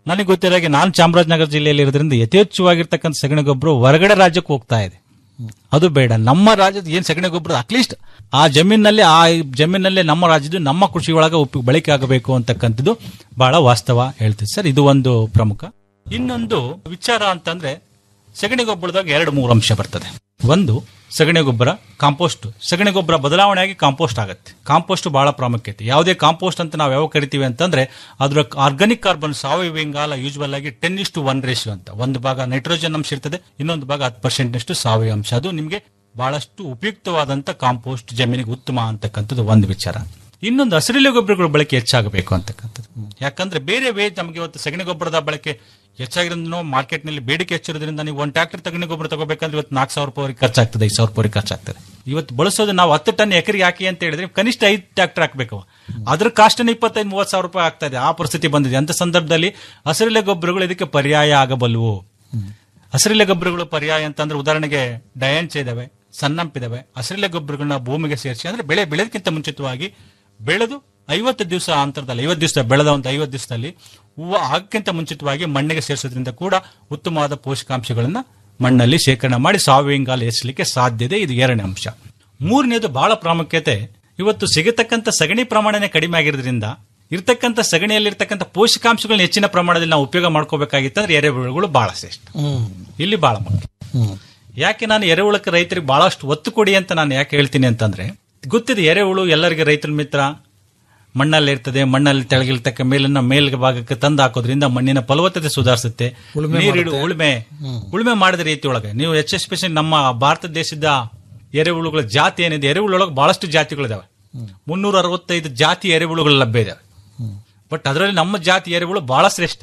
ನನಗೆ ಗೊತ್ತಿರೋ ಹಾಗೆ ನಾನು ಚಾಮರಾಜನಗರ ಜಿಲ್ಲೆಯಲ್ಲಿ ಇರೋದ್ರಿಂದ ಯಥೇಚ್ಛವಾಗಿರ್ತಕ್ಕಂಥ ಸಗಣಿ ಗೊಬ್ಬರ ಹೊರಗಡೆ ರಾಜ್ಯಕ್ಕೆ ಹೋಗ್ತಾ ಇದೆ ಅದು ಬೇಡ ನಮ್ಮ ರಾಜ್ಯದ ಏನ್ ಸಗಣಿ ಗೊಬ್ಬರ ಅಟ್ಲೀಸ್ಟ್ ಆ ಜಮೀನಲ್ಲಿ ಆ ಜಮೀನಲ್ಲೇ ನಮ್ಮ ರಾಜ್ಯದ ನಮ್ಮ ಕೃಷಿ ಒಳಗೆ ಉಪಯೋಗ ಬಳಕೆ ಆಗಬೇಕು ಅಂತಕ್ಕಂಥದ್ದು ಬಹಳ ವಾಸ್ತವ ಹೇಳ್ತೀವಿ ಸರ್ ಇದು ಒಂದು ಪ್ರಮುಖ ಇನ್ನೊಂದು ವಿಚಾರ ಅಂತಂದ್ರೆ ಸಗಣಿ ಗೊಬ್ಬರದಾಗ ಎರಡು ಮೂರು ಅಂಶ ಬರ್ತದೆ ಒಂದು ಸಗಣಿ ಗೊಬ್ಬರ ಕಾಂಪೋಸ್ಟ್ ಸಗಣಿ ಗೊಬ್ಬರ ಬದಲಾವಣೆಯಾಗಿ ಕಾಂಪೋಸ್ಟ್ ಆಗುತ್ತೆ ಕಾಂಪೋಸ್ಟ್ ಬಹಳ ಪ್ರಾಮುಖ್ಯತೆ ಯಾವುದೇ ಕಾಂಪೋಸ್ಟ್ ಅಂತ ನಾವು ಯಾವ ಕರಿತೀವಿ ಅಂತಂದ್ರೆ ಅದರ ಆರ್ಗಾನಿಕ್ ಕಾರ್ಬನ್ ಸಾವಯವ ಇಂಗಾಲ ಯೂಸ್ವಲ್ ಆಗಿ ಟೆನ್ ಇಷ್ಟು ಒನ್ ರೇಷಿಯೋ ಅಂತ ಒಂದು ಭಾಗ ನೈಟ್ರೋಜನ್ ಅಂಶ ಇರ್ತದೆ ಇನ್ನೊಂದು ಭಾಗ ಹತ್ತು ಪರ್ಸೆಂಟ್ ನಷ್ಟು ಸಾವಯವ ಅಂಶ ಅದು ನಿಮಗೆ ಬಹಳಷ್ಟು ಉಪಯುಕ್ತವಾದಂತ ಕಾಂಪೋಸ್ಟ್ ಜಮೀನಿಗೆ ಉತ್ತಮ ಅಂತಕ್ಕಂಥದ್ದು ಒಂದು ವಿಚಾರ ಇನ್ನೊಂದು ಹಸಿರೆಲೆ ಗೊಬ್ಬರಗಳ ಬಳಕೆ ಹೆಚ್ಚಾಗಬೇಕು ಅಂತಕ್ಕಂಥದ್ದು ಯಾಕಂದ್ರೆ ಬೇರೆ ವೇ ನಮಗೆ ಇವತ್ತು ಸಗಣಿ ಗೊಬ್ಬರದ ಬಳಕೆ ಹೆಚ್ಚಾಗಿರೋದ್ರಿಂದ ಮಾರ್ಕೆಟ್ ನಲ್ಲಿ ಬೇಡಿಕೆ ಹೆಚ್ಚಿರೋದ್ರಿಂದ ನೀವು ಒಂದು ಟ್ರಾಕ್ಟರ್ ಸಗಣಿ ಗೊಬ್ಬರ ತಗೋಬೇಕಂದ್ರೆ ಇವತ್ತು ನಾಲ್ಕು ಸಾವಿರ ರೂಪಾಯಿ ಖರ್ಚಾಗ್ತದೆ ಐದು ಸಾವಿರ ರೂಪಾಯಿ ಖರ್ಚಾಗ್ತದೆ ಇವತ್ತು ಬಳಸೋದು ನಾವು ಹತ್ತು ಟನ್ ಎಕರೆಗೆ ಹಾಕಿ ಅಂತ ಹೇಳಿದ್ರೆ ಕನಿಷ್ಠ ಐದು ಟ್ರಾಕ್ಟರ್ ಹಾಕ್ಬೇಕು ಅದ್ರ ಕಾಸ್ಟ್ ಇಪ್ಪತ್ತೈದು ಮೂವತ್ತು ಸಾವಿರ ರೂಪಾಯಿ ಆಗ್ತಾ ಇದೆ ಆ ಪರಿಸ್ಥಿತಿ ಬಂದಿದೆ ಅಂತ ಸಂದರ್ಭದಲ್ಲಿ ಹಸಿರೆಲೆ ಗೊಬ್ಬರಗಳು ಇದಕ್ಕೆ ಪರ್ಯಾಯ ಆಗಬಲ್ಲವು ಹಸಿರೆಲೆ ಗೊಬ್ಬರಗಳು ಪರ್ಯಾಯ ಅಂತಂದ್ರೆ ಉದಾಹರಣೆಗೆ ಡಯಾಂಚ್ ಇದಾವೆ ಸನ್ನಂಪಿದಾವೆ ಹಸಿರೆಲೆ ಗೊಬ್ಬರಗಳನ್ನ ಭೂಮಿಗೆ ಸೇರಿಸಿ ಅಂದ್ರೆ ಬೆಳೆ ಬೆಳೆದಕ್ಕಿಂತ ಮುಂಚಿತವಾಗಿ ಬೆಳೆದು ಐವತ್ತು ದಿವಸ ಅಂತರದಲ್ಲಿ ಐವತ್ತು ದಿವಸ ಬೆಳೆದ ಒಂದು ಐವತ್ತು ದಿವಸದಲ್ಲಿ ಹೂವು ಆಗಕ್ಕಿಂತ ಮುಂಚಿತವಾಗಿ ಮಣ್ಣಿಗೆ ಸೇರಿಸೋದ್ರಿಂದ ಕೂಡ ಉತ್ತಮವಾದ ಪೋಷಕಾಂಶಗಳನ್ನ ಮಣ್ಣಲ್ಲಿ ಶೇಖರಣೆ ಮಾಡಿ ಸಾವಯವ ಇಂಗಾಲ ಹೆಚ್ಚಲಿಕ್ಕೆ ಸಾಧ್ಯತೆ ಇದು ಎರಡನೇ ಅಂಶ ಮೂರನೇದು ಬಹಳ ಪ್ರಾಮುಖ್ಯತೆ ಇವತ್ತು ಸಿಗತಕ್ಕಂಥ ಸಗಣಿ ಪ್ರಮಾಣನೇ ಕಡಿಮೆ ಆಗಿರೋದ್ರಿಂದ ಇರ್ತಕ್ಕಂಥ ಸಗಣಿಯಲ್ಲಿರ್ತಕ್ಕಂಥ ಪೋಷಕಾಂಶಗಳನ್ನ ಹೆಚ್ಚಿನ ಪ್ರಮಾಣದಲ್ಲಿ ನಾವು ಉಪಯೋಗ ಮಾಡ್ಕೋಬೇಕಾಗಿತ್ತಂದ್ರೆ ಎರೆಹುಳುಗಳು ಬಹಳ ಶ್ರೇಷ್ಠ ಇಲ್ಲಿ ಬಹಳ ಮುಖ್ಯ ಯಾಕೆ ನಾನು ಎರೆಹುಳಕ್ಕೆ ರೈತರಿಗೆ ಬಹಳಷ್ಟು ಒತ್ತು ಕೊಡಿ ಅಂತ ನಾನು ಯಾಕೆ ಹೇಳ್ತೀನಿ ಅಂತಂದ್ರೆ ಗೊತ್ತಿದೆ ಎರೆಹುಳು ಎಲ್ಲರಿಗೆ ರೈತರ ಮಿತ್ರ ಮಣ್ಣಲ್ಲಿ ಇರ್ತದೆ ಮಣ್ಣಲ್ಲಿ ತೆಳಗಿರ್ತಕ್ಕ ಮೇಲಿನ ಮೇಲ್ ಭಾಗಕ್ಕೆ ತಂದು ಹಾಕೋದ್ರಿಂದ ಮಣ್ಣಿನ ಫಲವತ್ತತೆ ಸುಧಾರಿಸುತ್ತೆ ಉಳುಮೆ ನೀರಿಡು ಮಾಡುತ್ತೆ. ಉಳುಮೆ ಉಳುಮೆ ಮಾಡಿದ ರೀತಿ ಒಳಗೆ ನೀವು ಎಚ್ ಎಸ್ಪೆಷಲಿ ನಮ್ಮ ಭಾರತ ದೇಶದ ಎರೆಹುಳುಗಳ ಜಾತಿ ಏನಿದೆ ಎರೆಹುಳೊಳಗೆ ಬಹಳಷ್ಟು ಜಾತಿಗಳಿದಾವೆ ಮುನ್ನೂರ ಅರವತ್ತೈದು ಜಾತಿ ಎರೆಹುಳುಗಳು ಲಭ್ಯ ಇದಾವೆ ಬಟ್ ಅದರಲ್ಲಿ ನಮ್ಮ ಜಾತಿ ಎರೆಹುಳು ಬಹಳ ಶ್ರೇಷ್ಠ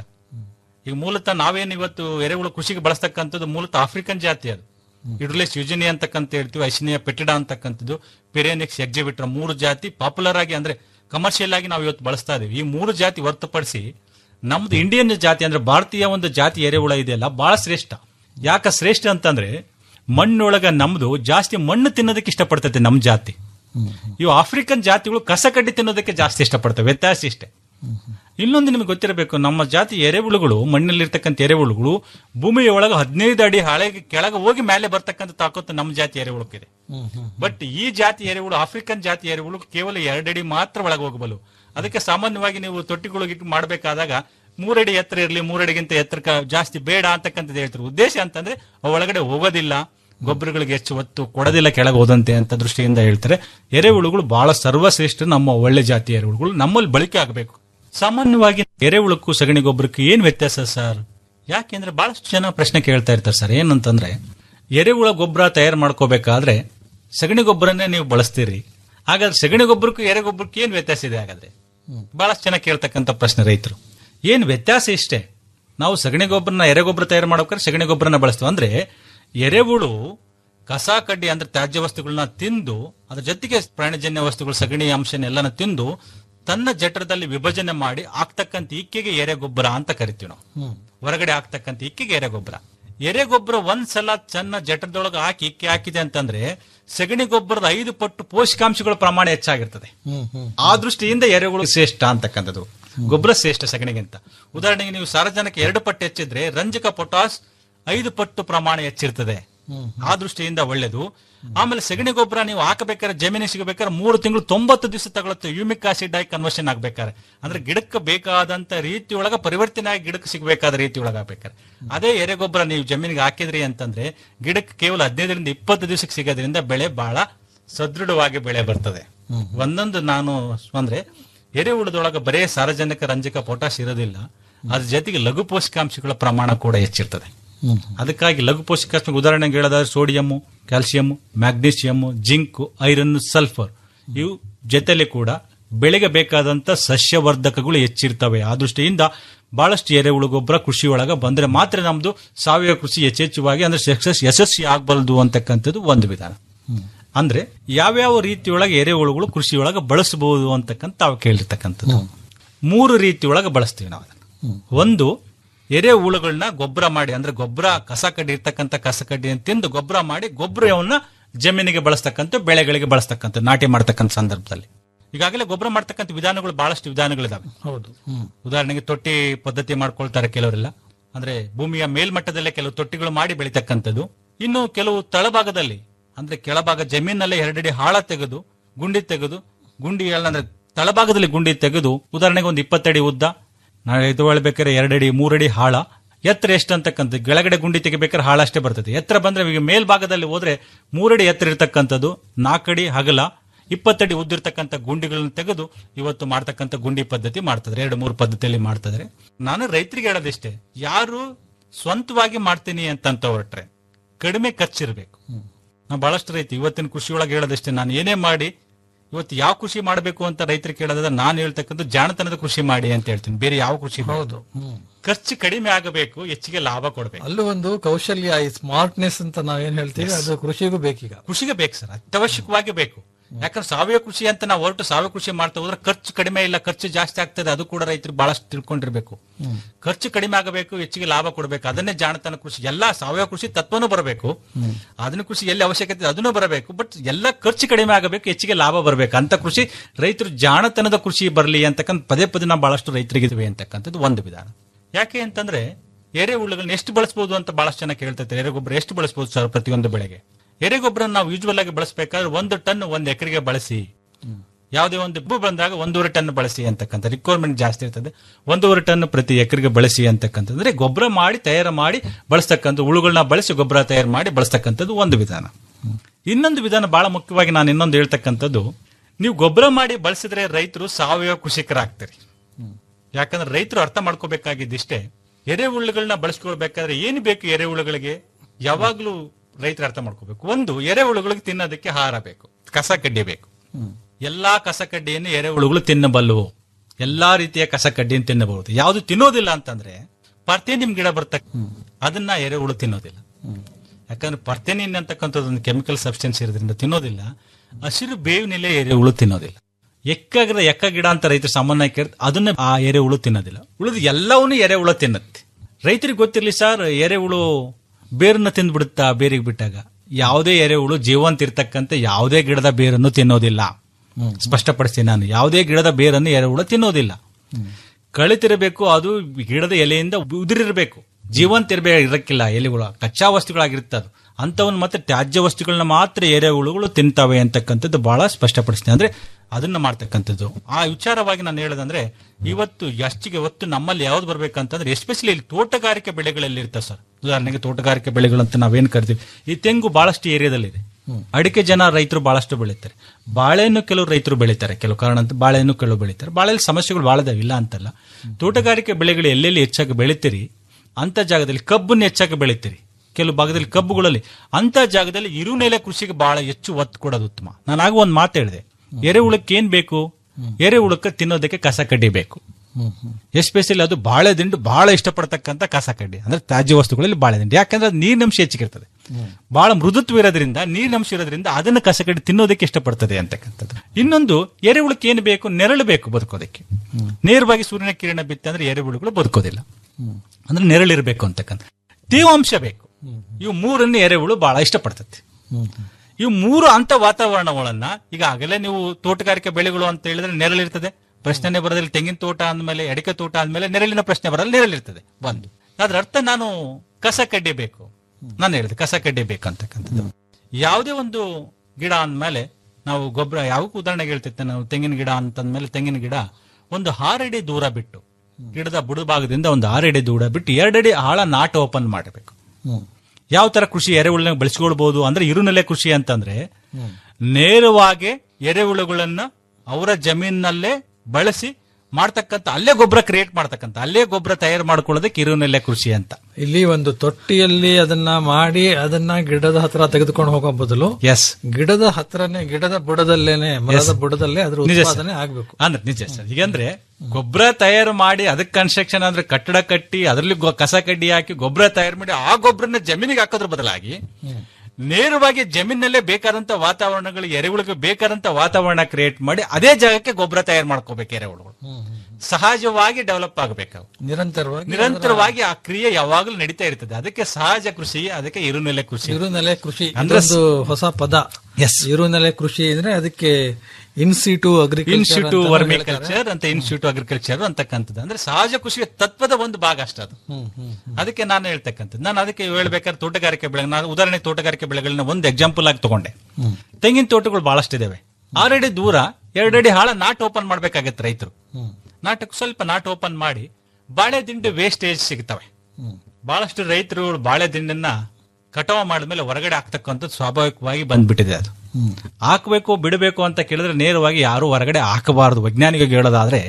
ಈಗ ಮೂಲತಃ ನಾವೇನು ಇವತ್ತು ಎರೆಹುಳು ಕೃಷಿಗೆ ಬಳಸ್ತಕ್ಕಂಥದ್ದು ಮೂಲತಃ ಆಫ್ರಿಕನ್ ಜಾತಿ ಅದು ಇಡ್ಲೆಸ್ ಯುಜಿನಿ ಅಂತಕ್ಕಂತ ಹೇಳ್ತೀವಿ ಐಸಿನಿಯಾ ಪೆಟಿಡಾ ಅಂತಕ್ಕಂಥದ್ದು ಪೆರೇನಿಕ್ಸ್ ಎಕ್ಸಿಬಿಟ್ರ ಮೂರು ಜಾತಿ ಪಾಪ್ಯುಲರ್ ಆಗಿ ಅಂದ್ರೆ ಕಮರ್ಷಿಯಲ್ ಆಗಿ ನಾವು ಇವತ್ತು ಬಳಸ್ತಾ ಇದೀವಿ ಈ ಮೂರು ಜಾತಿ ಹೊರತುಪಡಿಸಿ ನಮ್ದು ಇಂಡಿಯನ್ ಜಾತಿ ಅಂದ್ರೆ ಭಾರತೀಯ ಒಂದು ಜಾತಿ ಎರೆಹುಳ ಇದೆಯಲ್ಲ ಬಹಳ ಶ್ರೇಷ್ಠ ಯಾಕ ಶ್ರೇಷ್ಠ ಅಂತಂದ್ರೆ ಮಣ್ಣೊಳಗ ನಮ್ದು ಜಾಸ್ತಿ ಮಣ್ಣು ತಿನ್ನೋದಕ್ಕೆ ಇಷ್ಟಪಡ್ತೈತೆ ನಮ್ ಜಾತಿ ಇವು ಆಫ್ರಿಕನ್ ಜಾತಿಗಳು ಕಸ ಕಡ್ಡಿ ತಿನ್ನೋದಕ್ಕೆ ಜಾಸ್ತಿ ಇಷ್ಟಪಡ್ತವೆ ವ್ಯತ್ಯಾಸ ಇಷ್ಟೇ ಇನ್ನೊಂದು ನಿಮಗೆ ಗೊತ್ತಿರಬೇಕು ನಮ್ಮ ಜಾತಿ ಎರೆಹುಳುಗಳು ಮಣ್ಣಲ್ಲಿರ್ತಕ್ಕಂಥ ಎರೆಹುಳುಗಳು ಭೂಮಿಯ ಒಳಗೆ ಹದಿನೈದು ಅಡಿ ಹಳೆಗೆ ಕೆಳಗೆ ಹೋಗಿ ಮೇಲೆ ಬರ್ತಕ್ಕಂಥ ತಾಕತ್ತು ನಮ್ಮ ಜಾತಿ ಎರೆಹುಳುಕ್ಕಿದೆ ಬಟ್ ಈ ಜಾತಿ ಎರೆಹುಳು ಆಫ್ರಿಕನ್ ಜಾತಿ ಎರೆಹುಳು ಕೇವಲ ಎರಡಡಿ ಮಾತ್ರ ಒಳಗೆ ಹೋಗಬಲ್ಲ ಅದಕ್ಕೆ ಸಾಮಾನ್ಯವಾಗಿ ನೀವು ತೊಟ್ಟಿಗಳಿಗೆ ಮಾಡಬೇಕಾದಾಗ ಮೂರಡಿ ಎತ್ತರ ಇರಲಿ ಮೂರಡಿಗಿಂತ ಎತ್ತರ ಜಾಸ್ತಿ ಬೇಡ ಅಂತಕ್ಕಂಥದ್ದು ಹೇಳ್ತಾರೆ ಉದ್ದೇಶ ಅಂತಂದ್ರೆ ಅವು ಒಳಗಡೆ ಹೋಗೋದಿಲ್ಲ ಗೊಬ್ಬರಗಳಿಗೆ ಹೆಚ್ಚು ಒತ್ತು ಕೊಡೋದಿಲ್ಲ ಕೆಳಗೆ ಹೋದಂತೆ ಅಂತ ದೃಷ್ಟಿಯಿಂದ ಹೇಳ್ತಾರೆ ಎರೆಹುಳುಗಳು ಬಹಳ ಸರ್ವಶ್ರೇಷ್ಠ ನಮ್ಮ ಒಳ್ಳೆ ಜಾತಿ ಎರೆಹುಳುಗಳು ನಮ್ಮಲ್ಲಿ ಬಳಕೆ ಆಗಬೇಕು ಸಾಮಾನ್ಯವಾಗಿ ಎರೆಹುಳಕ್ಕೂ ಸಗಣಿ ಗೊಬ್ಬರಕ್ಕೂ ಏನ್ ವ್ಯತ್ಯಾಸ ಸರ್ ಯಾಕೆಂದ್ರೆ ಬಹಳಷ್ಟು ಜನ ಪ್ರಶ್ನೆ ಕೇಳ್ತಾ ಇರ್ತಾರೆ ಸರ್ ಏನಂತಂದ್ರೆ ಎರೆಹುಳ ಗೊಬ್ಬರ ತಯಾರು ಮಾಡ್ಕೋಬೇಕಾದ್ರೆ ಸಗಣಿ ಗೊಬ್ಬರನ್ನೇ ನೀವು ಬಳಸ್ತೀರಿ ಹಾಗಾದ್ರೆ ಸಗಣಿ ಗೊಬ್ಬರಕ್ಕೂ ಎರೆ ಗೊಬ್ಬರಕ್ಕೂ ಏನ್ ವ್ಯತ್ಯಾಸ ಇದೆ ಹಾಗಾದ್ರೆ ಬಹಳಷ್ಟು ಜನ ಕೇಳ್ತಕ್ಕಂಥ ಪ್ರಶ್ನೆ ರೈತರು ಏನ್ ವ್ಯತ್ಯಾಸ ಇಷ್ಟೇ ನಾವು ಸಗಣಿ ಗೊಬ್ಬರನ ಎರೆ ಗೊಬ್ಬರ ತಯಾರು ಮಾಡ್ಬೇಕಾದ್ರೆ ಸಗಣಿ ಗೊಬ್ಬರನ ಬಳಸ್ತೀವಿ ಅಂದ್ರೆ ಎರೆಹುಳು ಕಸ ಕಡ್ಡಿ ಅಂದ್ರೆ ತ್ಯಾಜ್ಯ ವಸ್ತುಗಳನ್ನ ತಿಂದು ಅದ್ರ ಜೊತೆಗೆ ಪ್ರಾಣಿಜನ್ಯ ವಸ್ತುಗಳು ಸಗಣಿ ಅಂಶನೆಲ್ಲನ ತಿಂದು ತನ್ನ ಜಠರದಲ್ಲಿ ವಿಭಜನೆ ಮಾಡಿ ಆಗ್ತಕ್ಕಂಥ ಇಕ್ಕೆಗೆ ಎರೆ ಗೊಬ್ಬರ ಅಂತ ಕರಿತೀವಿ ನಾವು ಹೊರಗಡೆ ಆಗ್ತಕ್ಕಂಥ ಇಕ್ಕೆಗೆ ಎರೆ ಗೊಬ್ಬರ ಎರೆ ಗೊಬ್ಬರ ಒಂದ್ಸಲ ಚೆನ್ನ ಜಠರದೊಳಗೆ ಹಾಕಿ ಇಕ್ಕೆ ಹಾಕಿದೆ ಅಂತಂದ್ರೆ ಸಗಣಿ ಗೊಬ್ಬರದ ಐದು ಪಟ್ಟು ಪೋಷಕಾಂಶಗಳ ಪ್ರಮಾಣ ಹೆಚ್ಚಾಗಿರ್ತದೆ ಆ ದೃಷ್ಟಿಯಿಂದ ಎರೆಹುಳು ಶ್ರೇಷ್ಠ ಅಂತಕ್ಕಂಥದ್ದು ಗೊಬ್ಬರ ಶ್ರೇಷ್ಠ ಸಗಣಿಗಿಂತ ಉದಾಹರಣೆಗೆ ನೀವು ಸಾರಜನಕ ಎರಡು ಪಟ್ಟು ಹೆಚ್ಚಿದ್ರೆ ರಂಜಕ ಪೊಟಾಸ್ ಐದು ಪಟ್ಟು ಪ್ರಮಾಣ ಹೆಚ್ಚಿರ್ತದೆ ಆ ದೃಷ್ಟಿಯಿಂದ ಒಳ್ಳೇದು ಆಮೇಲೆ ಸಗಣಿ ಗೊಬ್ಬರ ನೀವು ಹಾಕಬೇಕಾದ್ರೆ ಜಮೀನಿಗೆ ಸಿಗಬೇಕಾದ್ರೆ ಮೂರು ತಿಂಗಳು ತೊಂಬತ್ತು ದಿವಸ ತಗೊಳುತ್ತೆ ಯೂಮಿಕ್ ಆಸಿಡ್ ಆಗಿ ಕನ್ವರ್ಷನ್ ಆಗ್ಬೇಕಾದ್ರೆ ಅಂದ್ರೆ ಗಿಡಕ್ಕೆ ಬೇಕಾದಂತ ರೀತಿ ಒಳಗ ಪರಿವರ್ತನೆ ಆಗಿ ಗಿಡಕ್ಕೆ ಸಿಗಬೇಕಾದ ರೀತಿ ಒಳಗ ಆಗ್ಬೇಕಾರೆ ಅದೇ ಎರೆ ಗೊಬ್ಬರ ನೀವು ಜಮೀನಿಗೆ ಹಾಕಿದ್ರಿ ಅಂತಂದ್ರೆ ಗಿಡಕ್ಕೆ ಕೇವಲ ಹದಿನೈದರಿಂದ ಇಪ್ಪತ್ತು ದಿವಸಕ್ಕೆ ಸಿಗೋದ್ರಿಂದ ಬೆಳೆ ಬಹಳ ಸದೃಢವಾಗಿ ಬೆಳೆ ಬರ್ತದೆ ಒಂದೊಂದು ನಾನು ಅಂದ್ರೆ ಎರೆಹುಳದೊಳಗೆ ಬರೇ ಸಾರಜನಕ ರಂಜಕ ಪೊಟಾಶ್ ಇರೋದಿಲ್ಲ ಅದ್ರ ಜೊತೆಗೆ ಲಘು ಪೋಷಕಾಂಶಗಳ ಪ್ರಮಾಣ ಕೂಡ ಹೆಚ್ಚಿರ್ತದೆ ಅದಕ್ಕಾಗಿ ಲಘು ಪೋಷಕಾಂಶ ಉದಾಹರಣೆಗೆ ಹೇಳೋದಾದ್ರೆ sodium calcium magnesium zinc iron sulphur ಇವು ಜೊತೆಲಿ ಕೂಡ ಬೆಳೆಗೆ ಬೇಕಾದಂತ ಸಸ್ಯವರ್ಧಕಗಳು ಹೆಚ್ಚಿರ್ತವೆ ಆ ದೃಷ್ಟಿಯಿಂದ ಬಹಳಷ್ಟು ಎರೆಹುಳು ಗೊಬ್ಬರ ಕೃಷಿ ಒಳಗ ಬಂದ್ರೆ ಮಾತ್ರ ನಮ್ದು ಸಾವಯವ ಕೃಷಿ ಹೆಚ್ಚೆಚ್ಚುವಾಗಿ ಅಂದ್ರೆ ಸಕ್ಸಸ್ ಯಶಸ್ವಿ ಆಗಬಲ್ಲದು ಅಂತಕ್ಕಂಥದ್ದು ಒಂದು ವಿಧಾನ ಅಂದ್ರೆ ಯಾವ್ಯಾವ ರೀತಿಯೊಳಗೆ ಎರೆಹುಳುಗಳು ಕೃಷಿ ಒಳಗೆ ಬಳಸಬಹುದು ಅಂತಕ್ಕಂಥ ತಾವು ಕೇಳಿರ್ತಕ್ಕಂಥದ್ದು ಮೂರು ರೀತಿಯೊಳಗೆ ಬಳಸ್ತೀವಿ ನಾವು ಅದನ್ನ ಒಂದು ಎರೆಹುಳುಗಳನ್ನ ಗೊಬ್ಬರ ಮಾಡಿ ಅಂದ್ರೆ ಗೊಬ್ಬರ ಕಸ ಕಡ್ಡಿ ಇರ್ತಕ್ಕಂಥ ಕಸ ಕಡ್ಡಿಯನ್ನು ತಿಂದು ಗೊಬ್ಬರ ಮಾಡಿ ಗೊಬ್ಬರವನ್ನ ಜಮೀನಿಗೆ ಬಳಸ್ತಕ್ಕಂಥ ಬೆಳೆಗಳಿಗೆ ಬಳಸ್ತಕ್ಕಂಥ ನಾಟಿ ಮಾಡ್ತಕ್ಕಂಥ ಸಂದರ್ಭದಲ್ಲಿ ಈಗಾಗಲೇ ಗೊಬ್ಬರ ಮಾಡ್ತಕ್ಕಂಥ ವಿಧಾನಗಳು ಬಹಳಷ್ಟು ವಿಧಾನಗಳಿದಾವೆ ಹೌದು ಹ್ಮ್ ಉದಾಹರಣೆಗೆ ತೊಟ್ಟಿ ಪದ್ಧತಿ ಮಾಡ್ಕೊಳ್ತಾರೆ ಕೆಲವರೆಲ್ಲ ಅಂದ್ರೆ ಭೂಮಿಯ ಮೇಲ್ಮಟ್ಟದಲ್ಲೇ ಕೆಲವು ತೊಟ್ಟಿಗಳು ಮಾಡಿ ಬೆಳಿತಕ್ಕಂಥದ್ದು ಇನ್ನು ಕೆಲವು ತಳಭಾಗದಲ್ಲಿ ಅಂದ್ರೆ ಕೆಳಭಾಗ ಜಮೀನಲ್ಲೇ ಎರಡಡಿ ಹಾಳ ತೆಗೆದು ಗುಂಡಿ ತೆಗೆದು ಗುಂಡಿ ಅಂದ್ರೆ ತಳಭಾಗದಲ್ಲಿ ಗುಂಡಿ ತೆಗೆದು ಉದಾಹರಣೆಗೆ ಒಂದು ಇಪ್ಪತ್ತಡಿ ಉದ್ದ ನಾಳೆ ಎದುವಳ್ಬೇಕಾದ್ರೆ ಎರಡಡಿ ಮೂರಡಿ ಹಾಳ ಎತ್ತರ ಎಷ್ಟು ಅಂತಕ್ಕಂಥ ಕೆಳಗಡೆ ಗುಂಡಿ ತೆಗಿಬೇಕಾದ್ರೆ ಹಾಳ ಅಷ್ಟೇ ಬರ್ತದೆ ಎತ್ತರ ಬಂದ್ರೆ ಈಗ ಮೇಲ್ಭಾಗದಲ್ಲಿ ಹೋದ್ರೆ ಮೂರಡಿ ಎತ್ತರ ಇರ್ತಕ್ಕಂಥದ್ದು ನಾಲ್ಕಡಿ ಹಗಲ ಇಪ್ಪತ್ತಡಿ ಉದ್ದಿರ್ತಕ್ಕಂಥ ಗುಂಡಿಗಳನ್ನು ತೆಗೆದು ಇವತ್ತು ಮಾಡ್ತಕ್ಕಂಥ ಗುಂಡಿ ಪದ್ಧತಿ ಮಾಡ್ತಿದ್ರೆ ಎರಡು ಮೂರು ಪದ್ಧತಿಯಲ್ಲಿ ಮಾಡ್ತಿದ್ರೆ ನಾನು ರೈತರಿಗೆ ಹೇಳೋದಿಷ್ಟೇ ಯಾರು ಸ್ವಂತವಾಗಿ ಮಾಡ್ತೀನಿ ಅಂತಂತ ಹೊರಟ್ರೆ ಕಡಿಮೆ ಖರ್ಚಿರ್ಬೇಕು ನಾವು ಬಹಳಷ್ಟು ರೈತ ಇವತ್ತಿನ ಕೃಷಿ ಒಳಗೆ ಹೇಳೋದಷ್ಟೇ ನಾನು ಏನೇ ಮಾಡಿ ಇವತ್ತು ಯಾವ ಕೃಷಿ ಮಾಡಬೇಕು ಅಂತ ರೈತರಿಗೆ ಕೇಳೋದಾದ್ರೆ ನಾನು ಹೇಳ್ತಕ್ಕಂಥ ಜಾಣತನದ ಕೃಷಿ ಮಾಡಿ ಅಂತ ಹೇಳ್ತೀನಿ ಬೇರೆ ಯಾವ ಕೃಷಿ ಬೇಡ. ಹೌದು ಹ್ಮ್ ಖರ್ಚು ಕಡಿಮೆ ಆಗಬೇಕು ಹೆಚ್ಚಿಗೆ ಲಾಭ ಕೊಡಬೇಕು ಅಲ್ಲೂ ಒಂದು ಕೌಶಲ್ಯ ಈ ಸ್ಮಾರ್ಟ್ನೆಸ್ ಅಂತ ನಾವೇನ್ ಹೇಳ್ತೀವಿ ಅದು ಕೃಷಿಗೂ ಬೇಕೀಗ ಕೃಷಿಗೆ ಬೇಕು ಸರ್ ಅತ್ಯವಶ್ಯಕವಾಗಿ ಬೇಕು ಯಾಕಂದ್ರೆ ಸಾವಯವ ಕೃಷಿ ಅಂತ ನಾವು ಹೊರಟು ಸಾವಯವ ಕೃಷಿ ಮಾಡ್ತಾ ಹೋದ್ರೆ ಖರ್ಚು ಕಡಿಮೆ ಇಲ್ಲ ಖರ್ಚು ಜಾಸ್ತಿ ಆಗ್ತದೆ ಅದು ಕೂಡ ರೈತರು ಬಹಳಷ್ಟು ತಿಳ್ಕೊಂಡಿರ್ಬೇಕು ಖರ್ಚು ಕಡಿಮೆ ಆಗಬೇಕು ಹೆಚ್ಚಿಗೆ ಲಾಭ ಕೊಡಬೇಕು ಅದನ್ನೇ ಜಾಣತನ ಕೃಷಿ ಎಲ್ಲಾ ಸಾವಯವ ಕೃಷಿ ತತ್ವನೂ ಬರಬೇಕು ಅದನ್ನ ಕೃಷಿ ಎಲ್ಲಿ ಅವಶ್ಯಕತೆ ಇದೆ ಅದನ್ನು ಬರಬೇಕು ಬಟ್ ಎಲ್ಲ ಖರ್ಚು ಕಡಿಮೆ ಆಗಬೇಕು ಹೆಚ್ಚಿಗೆ ಲಾಭ ಬರಬೇಕು ಅಂತ ಕೃಷಿ ರೈತರು ಜಾಣತನದ ಕೃಷಿ ಬರಲಿ ಅಂತಕ್ಕಂಥ ಪದೇ ಪದೇ ನಾವು ಬಹಳಷ್ಟು ರೈತರಿಗಿದ್ವಿ ಅಂತಕ್ಕಂಥದ್ದು ಒಂದು ವಿಧಾನ ಯಾಕೆ ಅಂತಂದ್ರೆ ಎರೆಹುಳುಗಳನ್ನ ಎಷ್ಟು ಬಳಸಬಹುದು ಅಂತ ಬಹಳಷ್ಟು ಜನ ಕೇಳ್ತಾರೆ ಎರೆಗೊಬ್ಬರ ಎಷ್ಟು ಬಳಸಬಹುದು ಸರ್ ಪ್ರತಿಯೊಂದು ಬೆಳೆಗೆ ಎರೆಗೊಬ್ಬರ ನಾವು ಯೂಶುವಲ್ ಆಗಿ ಬಳಸಬೇಕಾದ್ರೆ ಒಂದು ಟನ್ ಒಂದು ಎಕರೆಗೆ ಬಳಸಿ ಯಾವುದೇ ಒಂದು ಹಬ್ಬ ಬಂದಾಗ ಒಂದೂವರೆ ಟನ್ ಬಳಸಿ ಅಂತಕ್ಕಂಥ ರಿಕ್ವೈರ್ಮೆಂಟ್ ಜಾಸ್ತಿ ಇರ್ತದೆ ಒಂದೂವರೆ ಟನ್ ಪ್ರತಿ ಎಕರೆಗೆ ಬಳಸಿ ಅಂತಕ್ಕಂಥದ್ದು ಗೊಬ್ಬರ ಮಾಡಿ ತಯಾರು ಮಾಡಿ ಬಳಸ್ತಕ್ಕಂಥ ಹುಳುಗಳನ್ನ ಬಳಸಿ ಗೊಬ್ಬರ ತಯಾರು ಮಾಡಿ ಬಳಸ್ತಕ್ಕಂಥದ್ದು ಒಂದು ವಿಧಾನ ಇನ್ನೊಂದು ವಿಧಾನ ಬಹಳ ಮುಖ್ಯವಾಗಿ ನಾನು ಇನ್ನೊಂದು ಹೇಳ್ತಕ್ಕಂಥದ್ದು ನೀವು ಗೊಬ್ಬರ ಮಾಡಿ ಬಳಸಿದ್ರೆ ರೈತರು ಸಾವಯವ ಕೃಷಿಕರಾಗ್ತಾರೆ ಯಾಕಂದ್ರೆ ರೈತರು ಅರ್ಥ ಮಾಡ್ಕೋಬೇಕಾಗಿದ್ದಿಷ್ಟೇ ಎರೆಹುಳುಗಳನ್ನ ಬಳಸ್ಕೊಳ್ಬೇಕಾದ್ರೆ ಏನು ಬೇಕು ಎರೆಹುಳುಗಳಿಗೆ ಯಾವಾಗ್ಲೂ ರೈತರು ಅರ್ಥ ಮಾಡ್ಕೋಬೇಕು ಒಂದು ಎರೆಹುಳುಗಳಿಗೆ ತಿನ್ನೋದಕ್ಕೆ ಆಹಾರ ಬೇಕು ಕಸ ಕಡ್ಡಿ ಬೇಕು ಎಲ್ಲಾ ಕಸ ಕಡ್ಡಿಯನ್ನು ಎರೆಹುಳುಗಳು ತಿನ್ನಬಲ್ಲವು ಎಲ್ಲಾ ರೀತಿಯ ಕಸ ಕಡ್ಡಿಯನ್ನು ತಿನ್ನಬಹುದು ಯಾವುದು ತಿನ್ನೋದಿಲ್ಲ ಅಂತಂದ್ರೆ ಪರ್ತೇನಿಮ್ ಗಿಡ ಬರ್ತಕ್ಕ ಅದನ್ನ ಎರೆಹುಳು ತಿನ್ನೋದಿಲ್ಲ ಯಾಕಂದ್ರೆ ಪರ್ತೇನಿನ್ ಅಂತಕ್ಕಂಥದ್ದು ಒಂದು ಕೆಮಿಕಲ್ ಸಬ್ಸ್ಟೆನ್ಸ್ ಇರೋದ್ರಿಂದ ತಿನ್ನೋದಿಲ್ಲ ಹಸಿರು ಬೇವಿನೆಲೆ ಎರೆಹುಳು ತಿನ್ನೋದಿಲ್ಲ ಎಕ್ಕಗಿರ ಎಕ್ಕ ಗಿಡ ಅಂತ ರೈತರು ಸಾಮಾನ್ಯವಾಗಿ ಕೇಳ್ತಾರೆ ಅದನ್ನ ಆ ಎರೆಹುಳು ತಿನ್ನೋದಿಲ್ಲ ಉಳಿದು ಎಲ್ಲವನ್ನೂ ಎರೆಹುಳು ತಿನ್ನತ್ತೆ ರೈತರಿಗೆ ಗೊತ್ತಿರಲಿ ಸರ್ ಎರೆಹುಳು ಬೇರನ್ನ ತಿಂದ್ಬಿಡುತ್ತಾ ಬೇರಿಗೆ ಬಿಟ್ಟಾಗ ಯಾವುದೇ ಎರೆಹುಳು ಜೀವಂತ ಇರ್ತಕ್ಕಂಥ ಯಾವುದೇ ಗಿಡದ ಬೇರನ್ನು ತಿನ್ನೋದಿಲ್ಲ ಸ್ಪಷ್ಟಪಡಿಸ್ತೀನಿ ನಾನು ಯಾವುದೇ ಗಿಡದ ಬೇರನ್ನು ಎರೆಹುಳು ತಿನ್ನೋದಿಲ್ಲ ಕಳಿತಿರಬೇಕು ಅದು ಗಿಡದ ಎಲೆಯಿಂದ ಉದುರಿರಬೇಕು ಜೀವಂತ ಇರಬೇಕು ಇರಕ್ಕಿಲ್ಲ ಎಲೆಗಳು ಕಚ್ಚಾ ವಸ್ತುಗಳಾಗಿರುತ್ತೆ ಅದು ಅಂಥವನ್ನ ಮತ್ತೆ ತ್ಯಾಜ್ಯ ವಸ್ತುಗಳನ್ನ ಮಾತ್ರ ಎರೆಹುಳುಗಳು ತಿಂತವೆ ಅಂತಕ್ಕಂಥದ್ದು ಬಹಳ ಸ್ಪಷ್ಟಪಡಿಸ್ತೀನಿ ಅಂದ್ರೆ ಅದನ್ನ ಮಾಡ್ತಕ್ಕಂಥದ್ದು ಆ ವಿಚಾರವಾಗಿ ನಾನು ಹೇಳೋದಂದ್ರೆ ಇವತ್ತು ಎಷ್ಟಿಗೆ ಹೊತ್ತು ನಮ್ಮಲ್ಲಿ ಯಾವ್ದು ಬರ್ಬೇಕಂತಂದ್ರೆ ಎಸ್ಪೆಷಲಿ ಇಲ್ಲಿ ತೋಟಗಾರಿಕೆ ಬೆಳೆಗಳಲ್ಲಿ ಇರ್ತವೆ ಸರ್ ಉದಾಹರಣೆಗೆ ತೋಟಗಾರಿಕೆ ಬೆಳೆಗಳು ಅಂತ ನಾವೇನ್ ಕರಿತೀವಿ ಈ ತೆಂಗು ಬಹಳಷ್ಟು ಏರಿಯಾದಲ್ಲಿದೆ ಅಡಿಕೆ ಜನ ರೈತರು ಬಹಳಷ್ಟು ಬೆಳೀತಾರೆ ಬಾಳೆಹಣ್ಣು ಕೆಲವು ರೈತರು ಬೆಳೀತಾರೆ ಕೆಲವು ಕಾರಣ ಅಂತ ಬಾಳೆಹಣ್ಣು ಕೆಲವು ಬೆಳೀತಾರೆ ಬಾಳೆಯಲ್ಲಿ ಸಮಸ್ಯೆಗಳು ಬಹಳ ಇದಾವೆ, ಇಲ್ಲ ಅಂತಲ್ಲ ತೋಟಗಾರಿಕೆ ಬೆಳೆಗಳು ಎಲ್ಲೆಲ್ಲಿ ಹೆಚ್ಚಾಗಿ ಬೆಳಿತೀರಿ ಅಂತ ಜಾಗದಲ್ಲಿ ಕಬ್ಬನ್ನು ಹೆಚ್ಚಾಗಿ ಬೆಳಿತೀರಿ ಕೆಲವು ಭಾಗದಲ್ಲಿ ಕಬ್ಬುಗಳಲ್ಲಿ ಅಂತ ಜಾಗದಲ್ಲಿ ಇರುನೆಲೆ ಕೃಷಿಗೆ ಬಹಳ ಹೆಚ್ಚು ಒತ್ತು ಕೊಡೋದು ಉತ್ತಮ ನಾನು ಆಗ ಒಂದು ಮಾತು ಹೇಳಿದೆ ಎರೆಹುಳಕ್ಕೆ ಏನ್ ಬೇಕು ಎರೆಹುಳಕ್ಕೆ ತಿನ್ನೋದಕ್ಕೆ ಕಸ ಕಡ್ಡಿ ಬೇಕು ಎಸ್ಪೆಷಲಿ ಅದು ಬಾಳೆ ದಿಂಡು ಬಹಳ ಇಷ್ಟಪಡ್ತಕ್ಕಂಥ ಕಸ ಕಡ್ಡಿ ಅಂದ್ರೆ ತ್ಯಾಜ್ಯ ವಸ್ತುಗಳಲ್ಲಿ ಬಾಳೆ ದಿಂಡು ಯಾಕಂದ್ರೆ ಅದು ನೀರಿನಂಶ ಹೆಚ್ಚಿಗಿರ್ತದೆ ಬಹಳ ಮೃದುತ್ವ ಇರೋದ್ರಿಂದ ನೀರಿನಂಶ ಇರೋದ್ರಿಂದ ಅದನ್ನ ಕಸ ಕಡ್ಡಿ ತಿನ್ನೋದಕ್ಕೆ ಇಷ್ಟಪಡ್ತದೆ ಅಂತಕ್ಕಂಥದ್ದು ಇನ್ನೊಂದು ಎರೆಹುಳಕ್ಕೆ ಏನು ಬೇಕು ನೆರಳು ಬೇಕು ಬದುಕೋದಕ್ಕೆ ನೇರವಾಗಿ ಸೂರ್ಯನ ಕಿರಣ ಬಿತ್ತೆ ಅಂದ್ರೆ ಎರೆಹುಳುಗಳು ಬದುಕೋದಿಲ್ಲ ಅಂದ್ರೆ ನೆರಳಿರ್ಬೇಕು ಅಂತಕ್ಕಂಥ ತೇವಾಂಶ ಬೇಕು ಇವು ಮೂರನ್ನು ಎರೆಹುಳು ಬಹಳ ಇಷ್ಟಪಡ್ತದೆ ಇವು ಮೂರು ಅಂತ ವಾತಾವರಣಗಳನ್ನ ಈಗ ಆಗಲೇ ನೀವು ತೋಟಗಾರಿಕೆ ಬೆಳೆಗಳು ಅಂತ ಹೇಳಿದ್ರೆ ನೆರಳಿರ್ತದೆ ಪ್ರಶ್ನೆನೇ ಬರೋದಿಲ್ಲ ತೆಂಗಿನ ತೋಟ ಅಂದ್ಮೇಲೆ ಅಡಿಕೆ ತೋಟ ಅಂದ್ಮೇಲೆ ನೆರಳಿನ ಪ್ರಶ್ನೆ ಬರಲ್ಲ ನೆರಳಿರ್ತದೆ ಒಂದು ಅದ್ರ ಅರ್ಥ ನಾನು ಕಸ ಕಡ್ಡಿ ಬೇಕು ನಾನು ಹೇಳಿದೆ ಕಸ ಕಡ್ಡಿ ಬೇಕು ಅಂತಕ್ಕಂಥದ್ದು ಯಾವುದೇ ಒಂದು ಗಿಡ ಅಂದ್ಮೇಲೆ ನಾವು ಗೊಬ್ಬರ ಯಾವ ಉದಾಹರಣೆಗೆ ಹೇಳ್ತಿದ್ದೆ ನಾವು ತೆಂಗಿನ ಗಿಡ ಅಂತಂದ್ಮೇಲೆ ತೆಂಗಿನ ಗಿಡ ಒಂದು ಆರಡಿ ದೂರ ಬಿಟ್ಟು ಗಿಡದ ಬುಡಭಾಗದಿಂದ ಒಂದು ಆರಡಿ ದೂರ ಬಿಟ್ಟು ಎರಡಡಿ ಆಳ ನಾಟ ಓಪನ್ ಮಾಡಬೇಕು ಯಾವ ತರ ಕೃಷಿ ಎರೆಹುಳನ್ನ ಬೆಳೆಸ್ಕೊಳ್ಬಹುದು ಅಂದ್ರೆ ಇರುನೆಲೆ ಕೃಷಿ ಅಂತಂದ್ರೆ ನೇರವಾಗಿ ಎರೆಹುಳುಗಳನ್ನ ಅವರ ಜಮೀನಲ್ಲೇ ಬಳಸಿ ಮಾಡ್ತಕ್ಕಂಥ ಅಲ್ಲೇ ಗೊಬ್ಬರ ಕ್ರಿಯೇಟ್ ಮಾಡ್ತಕ್ಕಂಥ ಅಲ್ಲೇ ಗೊಬ್ಬರ ತಯಾರು ಮಾಡ್ಕೊಳ್ಳೋದಕ್ಕೆ ಇರುನೆಲೆ ಕೃಷಿ ಅಂತ ಇಲ್ಲಿ ಒಂದು ತೊಟ್ಟಿಯಲ್ಲಿ ಅದನ್ನ ಮಾಡಿ ಅದನ್ನ ಗಿಡದ ಹತ್ರ ತೆಗೆದುಕೊಂಡು ಹೋಗೋ ಬದಲು ಎಸ್ ಗಿಡದ ಹತ್ರನೇ ಗಿಡದ ಬುಡದಲ್ಲೇನೆ ಮರದ ಬುಡದಲ್ಲೇ ಅದ್ರ ನಿಜ ಸರ್. ಉತ್ಪಾದನೆ ಆಗ್ಬೇಕು ಅಂದ್ರೆ ನಿಜ ಸರ್ ಹೀಗಂದ್ರೆ ಗೊಬ್ಬರ ತಯಾರು ಮಾಡಿ ಅದಕ್ಕೆ ಕನ್ಸ್ಟ್ರಕ್ಷನ್ ಅಂದ್ರೆ ಕಟ್ಟಡ ಕಟ್ಟಿ ಅದರಲ್ಲಿ ಗೊ- ಕಸ ಕಡ್ಡಿ ಹಾಕಿ ಗೊಬ್ಬರ ತಯಾರು ಮಾಡಿ ಆ ಗೊಬ್ಬರನ ಜಮೀನಿಗೆ ಹಾಕೋದ್ರ ಬದಲಾಗಿ ನೇರವಾಗಿ ಜಮೀನಲ್ಲೇ ಬೇಕಾದಂತ ವಾತಾವರಣಗಳು ಎರೆಹುಳುಗೆ ಬೇಕಾದಂತ ವಾತಾವರಣ ಕ್ರಿಯೇಟ್ ಮಾಡಿ ಅದೇ ಜಾಗಕ್ಕೆ ಗೊಬ್ಬರ ತಯಾರು ಮಾಡ್ಕೋಬೇಕು ಎರೆಹುಳುಗಳು ಸಹಜವಾಗಿ ಡೆವಲಪ್ ಆಗಬೇಕು ಅವು. ನಿರಂತರವಾಗಿ ನಿರಂತರವಾಗಿ ಆ ಕ್ರಿಯೆ ಯಾವಾಗಲೂ ನಡೀತಾ ಇರ್ತದೆ ಅದಕ್ಕೆ ಸಹಜ ಕೃಷಿ ಅದಕ್ಕೆ ಇರುನೆಲೆ ಕೃಷಿ ಇರುನೆಲೆ ಕೃಷಿ ಅಂದ್ರೆ ಅಂದ್ರೆ ಹೊಸ ಪದ ಇರುನೆಲೆ ಕೃಷಿ ಅಂದ್ರೆ ಅದಕ್ಕೆ ಇನ್ಸಿಟು ಅಗ್ರಿಕಲ್ಚರ್ ಇನ್ಸ್ಟಿಟ್ಯೂಟ್ ವರ್ಮಿಕಲ್ಚರ್ ಅಂತ ಇನ್ಸ್ಟಿಟ್ಯೂಟ್ ಅಗ್ರಿಕಲ್ಚರ್ ಅಂತಕ್ಕಂಥದ್ದು ಅಂದ್ರೆ ಸಹಜ ಕೃಷಿಯ ತತ್ವದ ಒಂದು ಭಾಗ ಅಷ್ಟೇ ಅದು ಅದಕ್ಕೆ ನಾನು ಹೇಳ್ತಕ್ಕಂಥದ್ದು ನಾನು ಅದಕ್ಕೆ ಹೇಳ್ಬೇಕಾದ್ರೆ ತೋಟಗಾರಿಕೆ ಬೆಳೆ ನಾನು ಉದಾಹರಣೆ ತೋಟಗಾರಿಕೆ ಬೆಳೆಗಳನ್ನ ಒಂದು ಎಕ್ಸಾಂಪಲ್ ಆಗಿ ತಗೊಂಡೆ ತೆಂಗಿನ ತೋಟಗಳು ಬಹಳಷ್ಟಿದಾವೆ ಆರಡಿ ದೂರ ಎರಡಡಿ ಹಾಳ ನಾಟ್ ಓಪನ್ ಮಾಡ್ಬೇಕಾಗತ್ತೆ ರೈತರು ನಾಟಕ್ಕೆ ಸ್ವಲ್ಪ ನಾಟ್ ಓಪನ್ ಮಾಡಿ ಬಾಳೆ ದಿಂಡು ವೇಸ್ಟೇಜ್ ಸಿಗ್ತವೆ ಬಹಳಷ್ಟು ರೈತರು ಬಾಳೆ ದಿಂಡನ್ನ ಕಟಾವು ಮಾಡಿದ್ಮೇಲೆ ಹೊರಗಡೆ ಹಾಕ್ತಕ್ಕಂಥದ್ದು ಸ್ವಾಭಾವಿಕವಾಗಿ ಬಂದ್ಬಿಟ್ಟಿದೆ ಅದು ಹಾಕಬೇಕು ಬಿಡಬೇಕು ಅಂತ ಕೇಳಿದ್ರೆ ನೇರವಾಗಿ ಯಾರು ಹೊರಗಡೆ ಹಾಕಬಾರದು ವೈಜ್ಞಾನಿಕ ಹೇಳೋದಾದ್ರೆ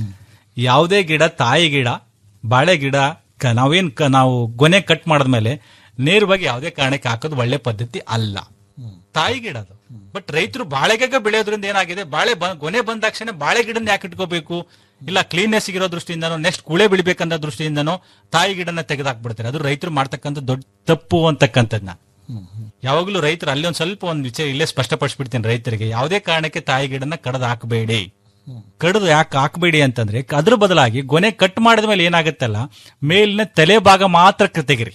ಯಾವುದೇ ಗಿಡ ತಾಯಿ ಗಿಡ ಬಾಳೆ ಗಿಡ ಕ- ನಾವೇನ್ ಕ- ನಾವು ಗೊನೆ ಕಟ್ ಮಾಡಿದ್ಮೇಲೆ ನೇರವಾಗಿ ಯಾವುದೇ ಕಾರಣಕ್ಕೆ ಹಾಕೋದು ಒಳ್ಳೆ ಪದ್ಧತಿ ಅಲ್ಲ ತಾಯಿ ಗಿಡ ಅದು ಬಟ್ ರೈತರು ಬಾಳೆಗಾಗ ಬೆಳೆಯೋದ್ರಿಂದ ಏನಾಗಿದೆ ಬಾಳೆ ಬ- ಗೊನೆ ಬಂದಾಕ್ಷಣ ಬಾಳೆ ಗಿಡನ ಯಾಕೆ ಇಟ್ಕೋಬೇಕು ಇಲ್ಲ ಕ್ಲೀನ್ನೆಸ್ ಇರೋ ದೃಷ್ಟಿಯಿಂದನೋ ನೆಕ್ಸ್ಟ್ ಕುಳೆ ಬೆಳಿಬೇಕನ್ನೋ ದೃಷ್ಟಿಯಿಂದನೋ ತಾಯಿ ಗಿಡನ ತೆಗೆದಾಕ್ಬಿಡ್ತಾರೆ ಅದು ರೈತರು ಮಾಡ್ತಕ್ಕಂಥ ದೊಡ್ಡ ತಪ್ಪು ಅಂತಕ್ಕಂಥದ್ನ ಯಾವಾಗಲೂ ರೈತರು ಅಲ್ಲಿ ಒಂದ್ ಸ್ವಲ್ಪ ಒಂದು ವಿಚಾರ ಇಲ್ಲೇ ಸ್ಪಷ್ಟಪಡಿಸ್ಬಿಡ್ತೀನಿ ರೈತರಿಗೆ ಯಾವುದೇ ಕಾರಣಕ್ಕೆ ತಾಯಿ ಗಿಡನ ಕಡದು ಹಾಕಬೇಡಿ ಕಡ್ದು ಯಾಕೆ ಹಾಕಬೇಡಿ ಅಂತಂದ್ರೆ ಅದ್ರ ಬದಲಾಗಿ ಗೊನೆ ಕಟ್ ಮಾಡಿದ ಮೇಲೆ ಏನಾಗುತ್ತಲ್ಲ ಮೇಲಿನ ತಲೆ ಭಾಗ ಮಾತ್ರ ಕ- ತೆಗಿರಿ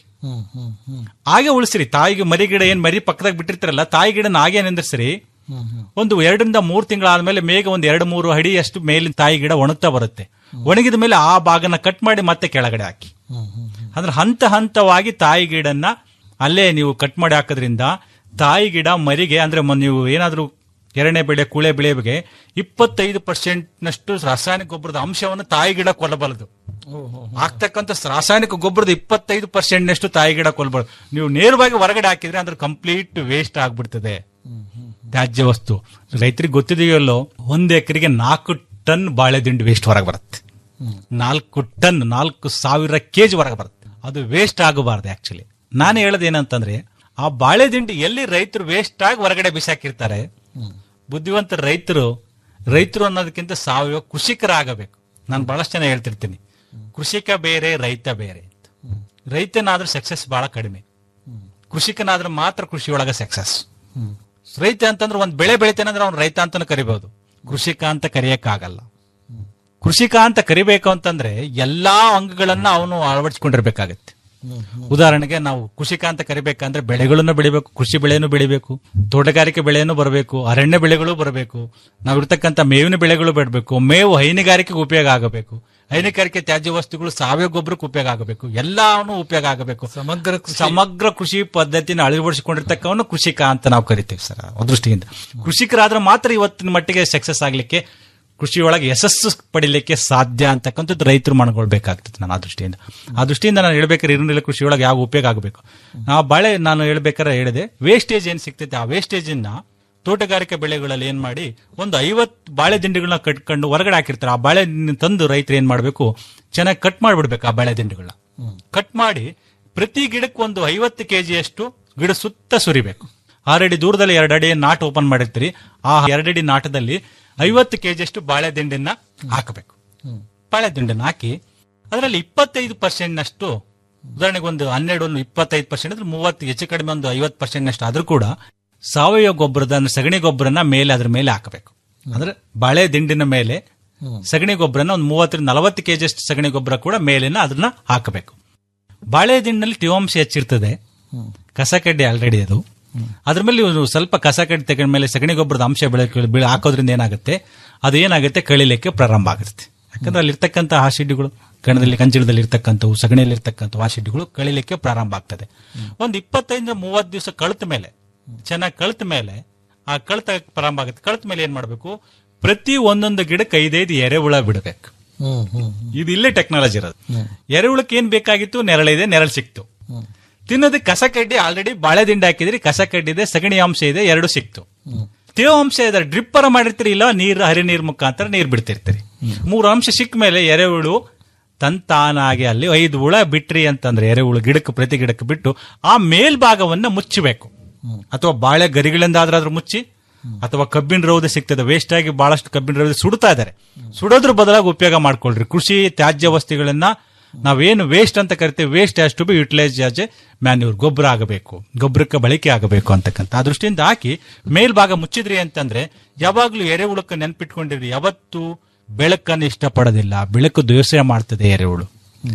ಹಾಗೆ ಉಳಿಸ್ರಿ ತಾಯಿಗೆ ಮರಿ ಗಿಡ ಏನ್ ಮರಿ ಪಕ್ಕದಾಗ ಬಿಟ್ಟಿರ್ತಾರಲ್ಲ ತಾಯಿ ಗಿಡನ ಹಾಗೆ ನಿಂದ್ರಿಸ್ರಿ ಒಂದು ಎರಡರಿಂದ ಮೂರು ತಿಂಗಳಾದ್ಮೇಲೆ ಮೇಗ ಒಂದು ಎರಡು ಮೂರು ಅಡಿಯಷ್ಟು ಮೇಲಿನ ತಾಯಿ ಗಿಡ ಒಣಗ್ತಾ ಬರುತ್ತೆ ಒಣಗಿದ ಮೇಲೆ ಆ ಭಾಗನ ಕಟ್ ಮಾಡಿ ಮತ್ತೆ ಕೆಳಗಡೆ ಹಾಕಿ ಅಂದ್ರೆ ಹಂತ ಹಂತವಾಗಿ ತಾಯಿ ಗಿಡನ್ನ ಅಲ್ಲೇ ನೀವು ಕಟ್ ಮಾಡಿ ಹಾಕೋದ್ರಿಂದ ತಾಯಿ ಗಿಡ ಮರಿಗೆ ಅಂದ್ರೆ ಮ- ನೀವು ಏನಾದ್ರೂ ಎರಡನೇ ಬೆಳೆ ಕುಳೆ ಬೆಳೆಗೆ ಇಪ್ಪತ್ತೈದು ಪರ್ಸೆಂಟ್ ನಷ್ಟು ರಾಸಾಯನಿಕ ಗೊಬ್ಬರದ ಅಂಶವನ್ನು ತಾಯಿ ಗಿಡ ಕೊಲ್ಲಬಲ್ಲದು ಆಗ್ತಕ್ಕಂಥ ರಾಸಾಯನಿಕ ಗೊಬ್ಬರದ ಇಪ್ಪತ್ತೈದು ಪರ್ಸೆಂಟ್ ನಷ್ಟು ತಾಯಿ ಗಿಡ ಕೊಲ್ಲಬಾರ್ದು ನೀವು ನೇರವಾಗಿ ಹೊರಗಡೆ ಹಾಕಿದ್ರೆ ಅಂದ್ರೆ ಕಂಪ್ಲೀಟ್ ವೇಸ್ಟ್ ಆಗ್ಬಿಡ್ತದೆ ತ್ಯಾಜ್ಯ ವಸ್ತು ರೈತರಿಗೆ ಗೊತ್ತಿದೆಯಲ್ಲೋ ಒಂದ್ ಎಕರೆಗೆ ನಾಲ್ಕು ಟನ್ ಬಾಳೆ ದಿಂಡು ವೇಸ್ಟ್ ಹೊರಗೆ ಬರುತ್ತೆ ನಾಲ್ಕು ಟನ್ ನಾಲ್ಕು ಸಾವಿರ ಕೆಜಿ ಹೊರಗೆ ಬರುತ್ತೆ ಅದು ವೇಸ್ಟ್ ಆಗಬಾರ್ದು ಆಕ್ಚುಲಿ ನಾನು ಹೇಳೋದೇನಂತಂದ್ರೆ ಆ ಬಾಳೆ ದಿಂಡು ಎಲ್ಲಿ ರೈತರು ವೇಸ್ಟ್ ಆಗಿ ಹೊರಗಡೆ ಬಿಸಾಕಿರ್ತಾರೆ ಬುದ್ಧಿವಂತ ರೈತರು ರೈತರು ಅನ್ನೋದಕ್ಕಿಂತ ಸಾವಯವ ಕೃಷಿಕರಾಗಬೇಕು ನಾನು ಬಹಳಷ್ಟು ಜನ ಹೇಳ್ತಿರ್ತೀನಿ ಕೃಷಿಕ ಬೇರೆ ರೈತ ಬೇರೆ ಅಂತ ರೈತನಾದ್ರೂ ಸಕ್ಸಸ್ ಬಹಳ ಕಡಿಮೆ ಕೃಷಿಕನಾದ್ರೆ ಮಾತ್ರ ಕೃಷಿ ಒಳಗ ಸಕ್ಸಸ್ ರೈತ ಅಂತಂದ್ರೆ ಒಂದ್ ಬೆಳೆ ಬೆಳಿತಾನೆ ಅಂದ್ರೆ ಅವ್ನು ರೈತ ಅಂತಾನು ಕರಿಬಹುದು ಕೃಷಿಕ ಅಂತ ಕರೆಯಕ್ಕಾಗಲ್ಲ ಕೃಷಿಕ ಅಂತ ಕರಿಬೇಕು ಅಂತಂದ್ರೆ ಎಲ್ಲಾ ಅಂಗಗಳನ್ನ ಅವನು ಅಳವಡಿಸ್ಕೊಂಡಿರ್ಬೇಕಾಗತ್ತೆ ಉದಾಹರಣೆಗೆ ನಾವು ಕೃಷಿಕ ಅಂತ ಕರಿಬೇಕಂದ್ರೆ ಬೆಳೆಗಳನ್ನು ಬೆಳಿಬೇಕು ಕೃಷಿ ಬೆಳೆಯನ್ನು ಬೆಳಿಬೇಕು ತೋಟಗಾರಿಕೆ ಬೆಳೆಯನ್ನು ಬರಬೇಕು ಅರಣ್ಯ ಬೆಳೆಗಳು ಬರಬೇಕು ನಾವು ಇರ್ತಕ್ಕಂಥ ಮೇವಿನ ಬೆಳೆಗಳು ಬೆಳಬೇಕು ಮೇವು ಹೈನುಗಾರಿಕೆಗೆ ಉಪಯೋಗ ಆಗಬೇಕು ಹೈನುಗಾರಿಕೆ ತ್ಯಾಜ್ಯ ವಸ್ತುಗಳು ಸಾವಯವ ಗೊಬ್ಬರಕ್ಕೆ ಉಪಯೋಗ ಆಗಬೇಕು ಎಲ್ಲಾನು ಉಪಯೋಗ ಆಗಬೇಕು ಸಮಗ್ರ ಸಮಗ್ರ ಕೃಷಿ ಪದ್ಧತಿನ ಅಳವಡಿಸಿಕೊಂಡಿರ್ತಕ್ಕವನು ಕೃಷಿಕ ಅಂತ ನಾವು ಕರಿತೀವಿ ಸರ್ ಆ ದೃಷ್ಟಿಯಿಂದ ಕೃಷಿಕರಾದ್ರೆ ಮಾತ್ರ ಇವತ್ತಿನ ಮಟ್ಟಿಗೆ ಸಕ್ಸಸ್ ಆಗ್ಲಿಕ್ಕೆ ಕೃಷಿಯೊಳಗೆ ಯಶಸ್ಸು ಪಡಿಲಿಕ್ಕೆ ಸಾಧ್ಯ ಅಂತಕ್ಕಂಥದ್ದು ರೈತರು ಮನಗೊಳ್ಬೇಕಾಗ್ತದೆ ನಾನು ಆ ದೃಷ್ಟಿಯಿಂದ ಆ ದೃಷ್ಟಿಯಿಂದ ನಾನು ಹೇಳ್ಬೇಕಾದ್ರೆ ಇರುನೆಲೆ ಕೃಷಿಯೊಳಗೆ ಯಾವ ಉಪಯೋಗ ಆಗಬೇಕು ಆ ಬಾಳೆ ನಾನು ಹೇಳ್ಬೇಕಾದ್ರೆ ಹೇಳಿದೆ ವೇಸ್ಟೇಜ್ ಏನ್ ಸಿಗ್ತೈತೆ ಆ ವೇಸ್ಟೇಜ್ ಅನ್ನ ತೋಟಗಾರಿಕೆ ಬೆಳೆಗಳಲ್ಲಿ ಏನ್ ಮಾಡಿ ಒಂದು ಐವತ್ತು ಬಾಳೆ ದಿಂಡುಗಳನ್ನ ಕಟ್ಕೊಂಡು ಹೊರಗಡೆ ಹಾಕಿರ್ತಾರೆ ಆ ಬಾಳೆ ದಿಂಡ್ ತಂದು ರೈತರು ಏನ್ ಮಾಡಬೇಕು ಚೆನ್ನಾಗಿ ಕಟ್ ಮಾಡಿಬಿಡ್ಬೇಕು ಆ ಬಾಳೆ ದಿಂಡುಗಳನ್ನ ಕಟ್ ಮಾಡಿ ಪ್ರತಿ ಗಿಡಕ್ಕೆ ಒಂದು ಐವತ್ತು ಕೆಜಿಯಷ್ಟು ಗಿಡ ಸುತ್ತ ಸುರಿಬೇಕು ಆರಡಿ ದೂರದಲ್ಲಿ ಎರಡು ಅಡಿ ನಾಟ್ ಓಪನ್ ಮಾಡಿರ್ತೀರಿ ಆ ಎರಡಡಿ ನಾಟದಲ್ಲಿ ಐವತ್ತು ಕೆಜಿಯಷ್ಟು ಬಾಳೆ ದಿಂಡನ್ನ ಹಾಕಬೇಕು ಬಾಳೆ ದಿಂಡನ್ನ ಹಾಕಿ ಅದರಲ್ಲಿ ಇಪ್ಪತ್ತೈದು ಪರ್ಸೆಂಟ್ ನಷ್ಟು ಉದಾಹರಣೆಗೆ ಒಂದು ಹನ್ನೆರಡು ಒಂದು ಇಪ್ಪತ್ತೈದು ಪರ್ಸೆಂಟ್ ಅಂದ್ರೆ ಮೂವತ್ತು ಹೆಚ್ಚು ಕಡಿಮೆ ಒಂದು ಐವತ್ತು ಪರ್ಸೆಂಟ್ ನಷ್ಟು ಆದ್ರೂ ಕೂಡ ಸಾವಯವ ಗೊಬ್ಬರದ ಅಂದ್ರೆ ಸಗಣಿ ಗೊಬ್ಬರನ ಮೇಲೆ ಅದ್ರ ಮೇಲೆ ಹಾಕಬೇಕು ಅಂದ್ರೆ ಬಾಳೆ ದಿಂಡಿನ ಮೇಲೆ ಸಗಣಿ ಗೊಬ್ಬರನ ಒಂದು ಮೂವತ್ತರಿಂದ ನಲವತ್ತು ಕೆಜಿ ಅಷ್ಟು ಸಗಣಿ ಗೊಬ್ಬರ ಕೂಡ ಮೇಲಿನ ಅದನ್ನ ಹಾಕಬೇಕು ಬಾಳೆ ದಿಂಡಿನಲ್ಲಿ ತೇವಾಂಶ ಹೆಚ್ಚಿರ್ತದೆ ಕಸ ಕಡ್ಡಿ ಆಲ್ರೆಡಿ ಅದು ಅದ್ರ ಮೇಲೆ ಇವ್ರು ಸ್ವಲ್ಪ ಕಸ ಕಡ್ಡಿ ತೆಗೆದ ಮೇಲೆ ಸಗಣಿ ಗೊಬ್ಬರದ ಅಂಶ ಬೆಳೆ ಬೆಳೆ ಹಾಕೋದ್ರಿಂದ ಏನಾಗುತ್ತೆ ಅದು ಏನಾಗುತ್ತೆ ಕಳಿಲಿಕ್ಕೆ ಪ್ರಾರಂಭ ಆಗುತ್ತೆ ಯಾಕಂದ್ರೆ ಅಲ್ಲಿ ಇರ್ತಕ್ಕಂಥ ಹಾಸಿಡ್ಡುಗಳು ಕಣದಲ್ಲಿ ಕಂಚಿಳದಲ್ಲಿ ಇರ್ತಕ್ಕಂಥವು ಸಗಣಿಯಲ್ಲಿ ಇರ್ತಕ್ಕಂಥ ಹಾಸಿಡ್ಡುಗಳು ಕಳಿಲಿಕ್ಕೆ ಪ್ರಾರಂಭ ಆಗ್ತದೆ ಒಂದು ಇಪ್ಪತ್ತೈದರಿಂದ ಮೂವತ್ತು ದಿವಸ ಕಳೆತ ಮೇಲೆ ಚೆನ್ನಾಗಿ ಕಳೆತ ಮೇಲೆ ಆ ಕಳೆತ ಪ್ರಾರಂಭ ಆಗುತ್ತೆ ಕಳೆತ ಮೇಲೆ ಏನ್ ಮಾಡಬೇಕು ಪ್ರತಿ ಒಂದೊಂದು ಗಿಡಕ್ಕೆ ಐದೈದು ಎರೆಹುಳ ಬಿಡಬೇಕು ಇದು ಇಲ್ಲೇ ಟೆಕ್ನಾಲಜಿ ಇರೋದು ಎರೆಹುಳಕ್ಕೆ ಏನ್ ಬೇಕಾಗಿತ್ತು ನೆರಳಿದೆ ನೆರಳು ಸಿಕ್ತು ತಿನ್ನೋದಕ್ಕೆ ಕಸ ಕಡ್ಡಿ ಆಲ್ರೆಡಿ ಬಾಳೆ ದಿಂಡು ಹಾಕಿದ್ರಿ ಕಸ ಕಡ್ಡಿ ಇದೆ ಸಗಣಿ ಅಂಶ ಇದೆ ಎರಡು ಸಿಕ್ತು ತೇವಾಂಶ ಇದೆ ಡ್ರಿಪ್ಪರ ಮಾಡಿರ್ತೀರಿ ಇಲ್ಲ ನೀರು ಹರಿ ನೀರ್ ಮುಖಾಂತರ ನೀರ್ ಬಿಡ್ತಿರ್ತೀರಿ ಮೂರು ಅಂಶ ಸಿಕ್ಕ ಮೇಲೆ ಎರೆಹುಳು ತಂತಾನಾಗಿ ಅಲ್ಲಿ ಐದು ಹುಳ ಬಿಟ್ರಿ ಅಂತಂದ್ರೆ ಎರೆಹುಳು ಗಿಡಕ್ಕೆ ಪ್ರತಿ ಗಿಡಕ್ಕೆ ಬಿಟ್ಟು ಆ ಮೇಲ್ಭಾಗವನ್ನ ಮುಚ್ಚಬೇಕು ಅಥವಾ ಬಾಳೆ ಗರಿಗಳಿಂದ ಆದ್ರಾದ್ರೂ ಮುಚ್ಚಿ ಅಥವಾ ಕಬ್ಬಿನ ರೌದೆ ಸಿಗ್ತದೆ ವೇಸ್ಟ್ ಆಗಿ ಬಹಳಷ್ಟು ಕಬ್ಬಿನ ರೌದೆ ಸುಡ್ತಾ ಇದ್ದಾರೆ ಸುಡೋದ್ರ ಬದಲಾಗಿ ಉಪಯೋಗ ಮಾಡ್ಕೊಳ್ರಿ ಕೃಷಿ ತ್ಯಾಜ್ಯ ವಸ್ತುಗಳನ್ನ ನಾವೇನು ವೇಸ್ಟ್ ಅಂತ ಕರಿತೀವಿ waste has to be utilise as a manure ಗೊಬ್ಬರ ಆಗಬೇಕು ಗೊಬ್ಬರಕ್ಕೆ ಬಳಕೆ ಆಗಬೇಕು ಅಂತಕ್ಕಂಥ ಆ ದೃಷ್ಟಿಯಿಂದ ಹಾಕಿ ಮೇಲ್ಭಾಗ ಮುಚ್ಚಿದ್ರಿ ಅಂತಂದ್ರೆ ಯಾವಾಗ್ಲೂ ಎರೆಹುಳಕ್ಕೆ ನೆನ್ಪಿಟ್ಕೊಂಡಿರಿ ಯಾವತ್ತು ಬೆಳಕನ್ನು ಇಷ್ಟಪಡೋದಿಲ್ಲ ಬೆಳಕು ದ್ವೇಷ ಮಾಡ್ತದೆ ಎರೆಹುಳು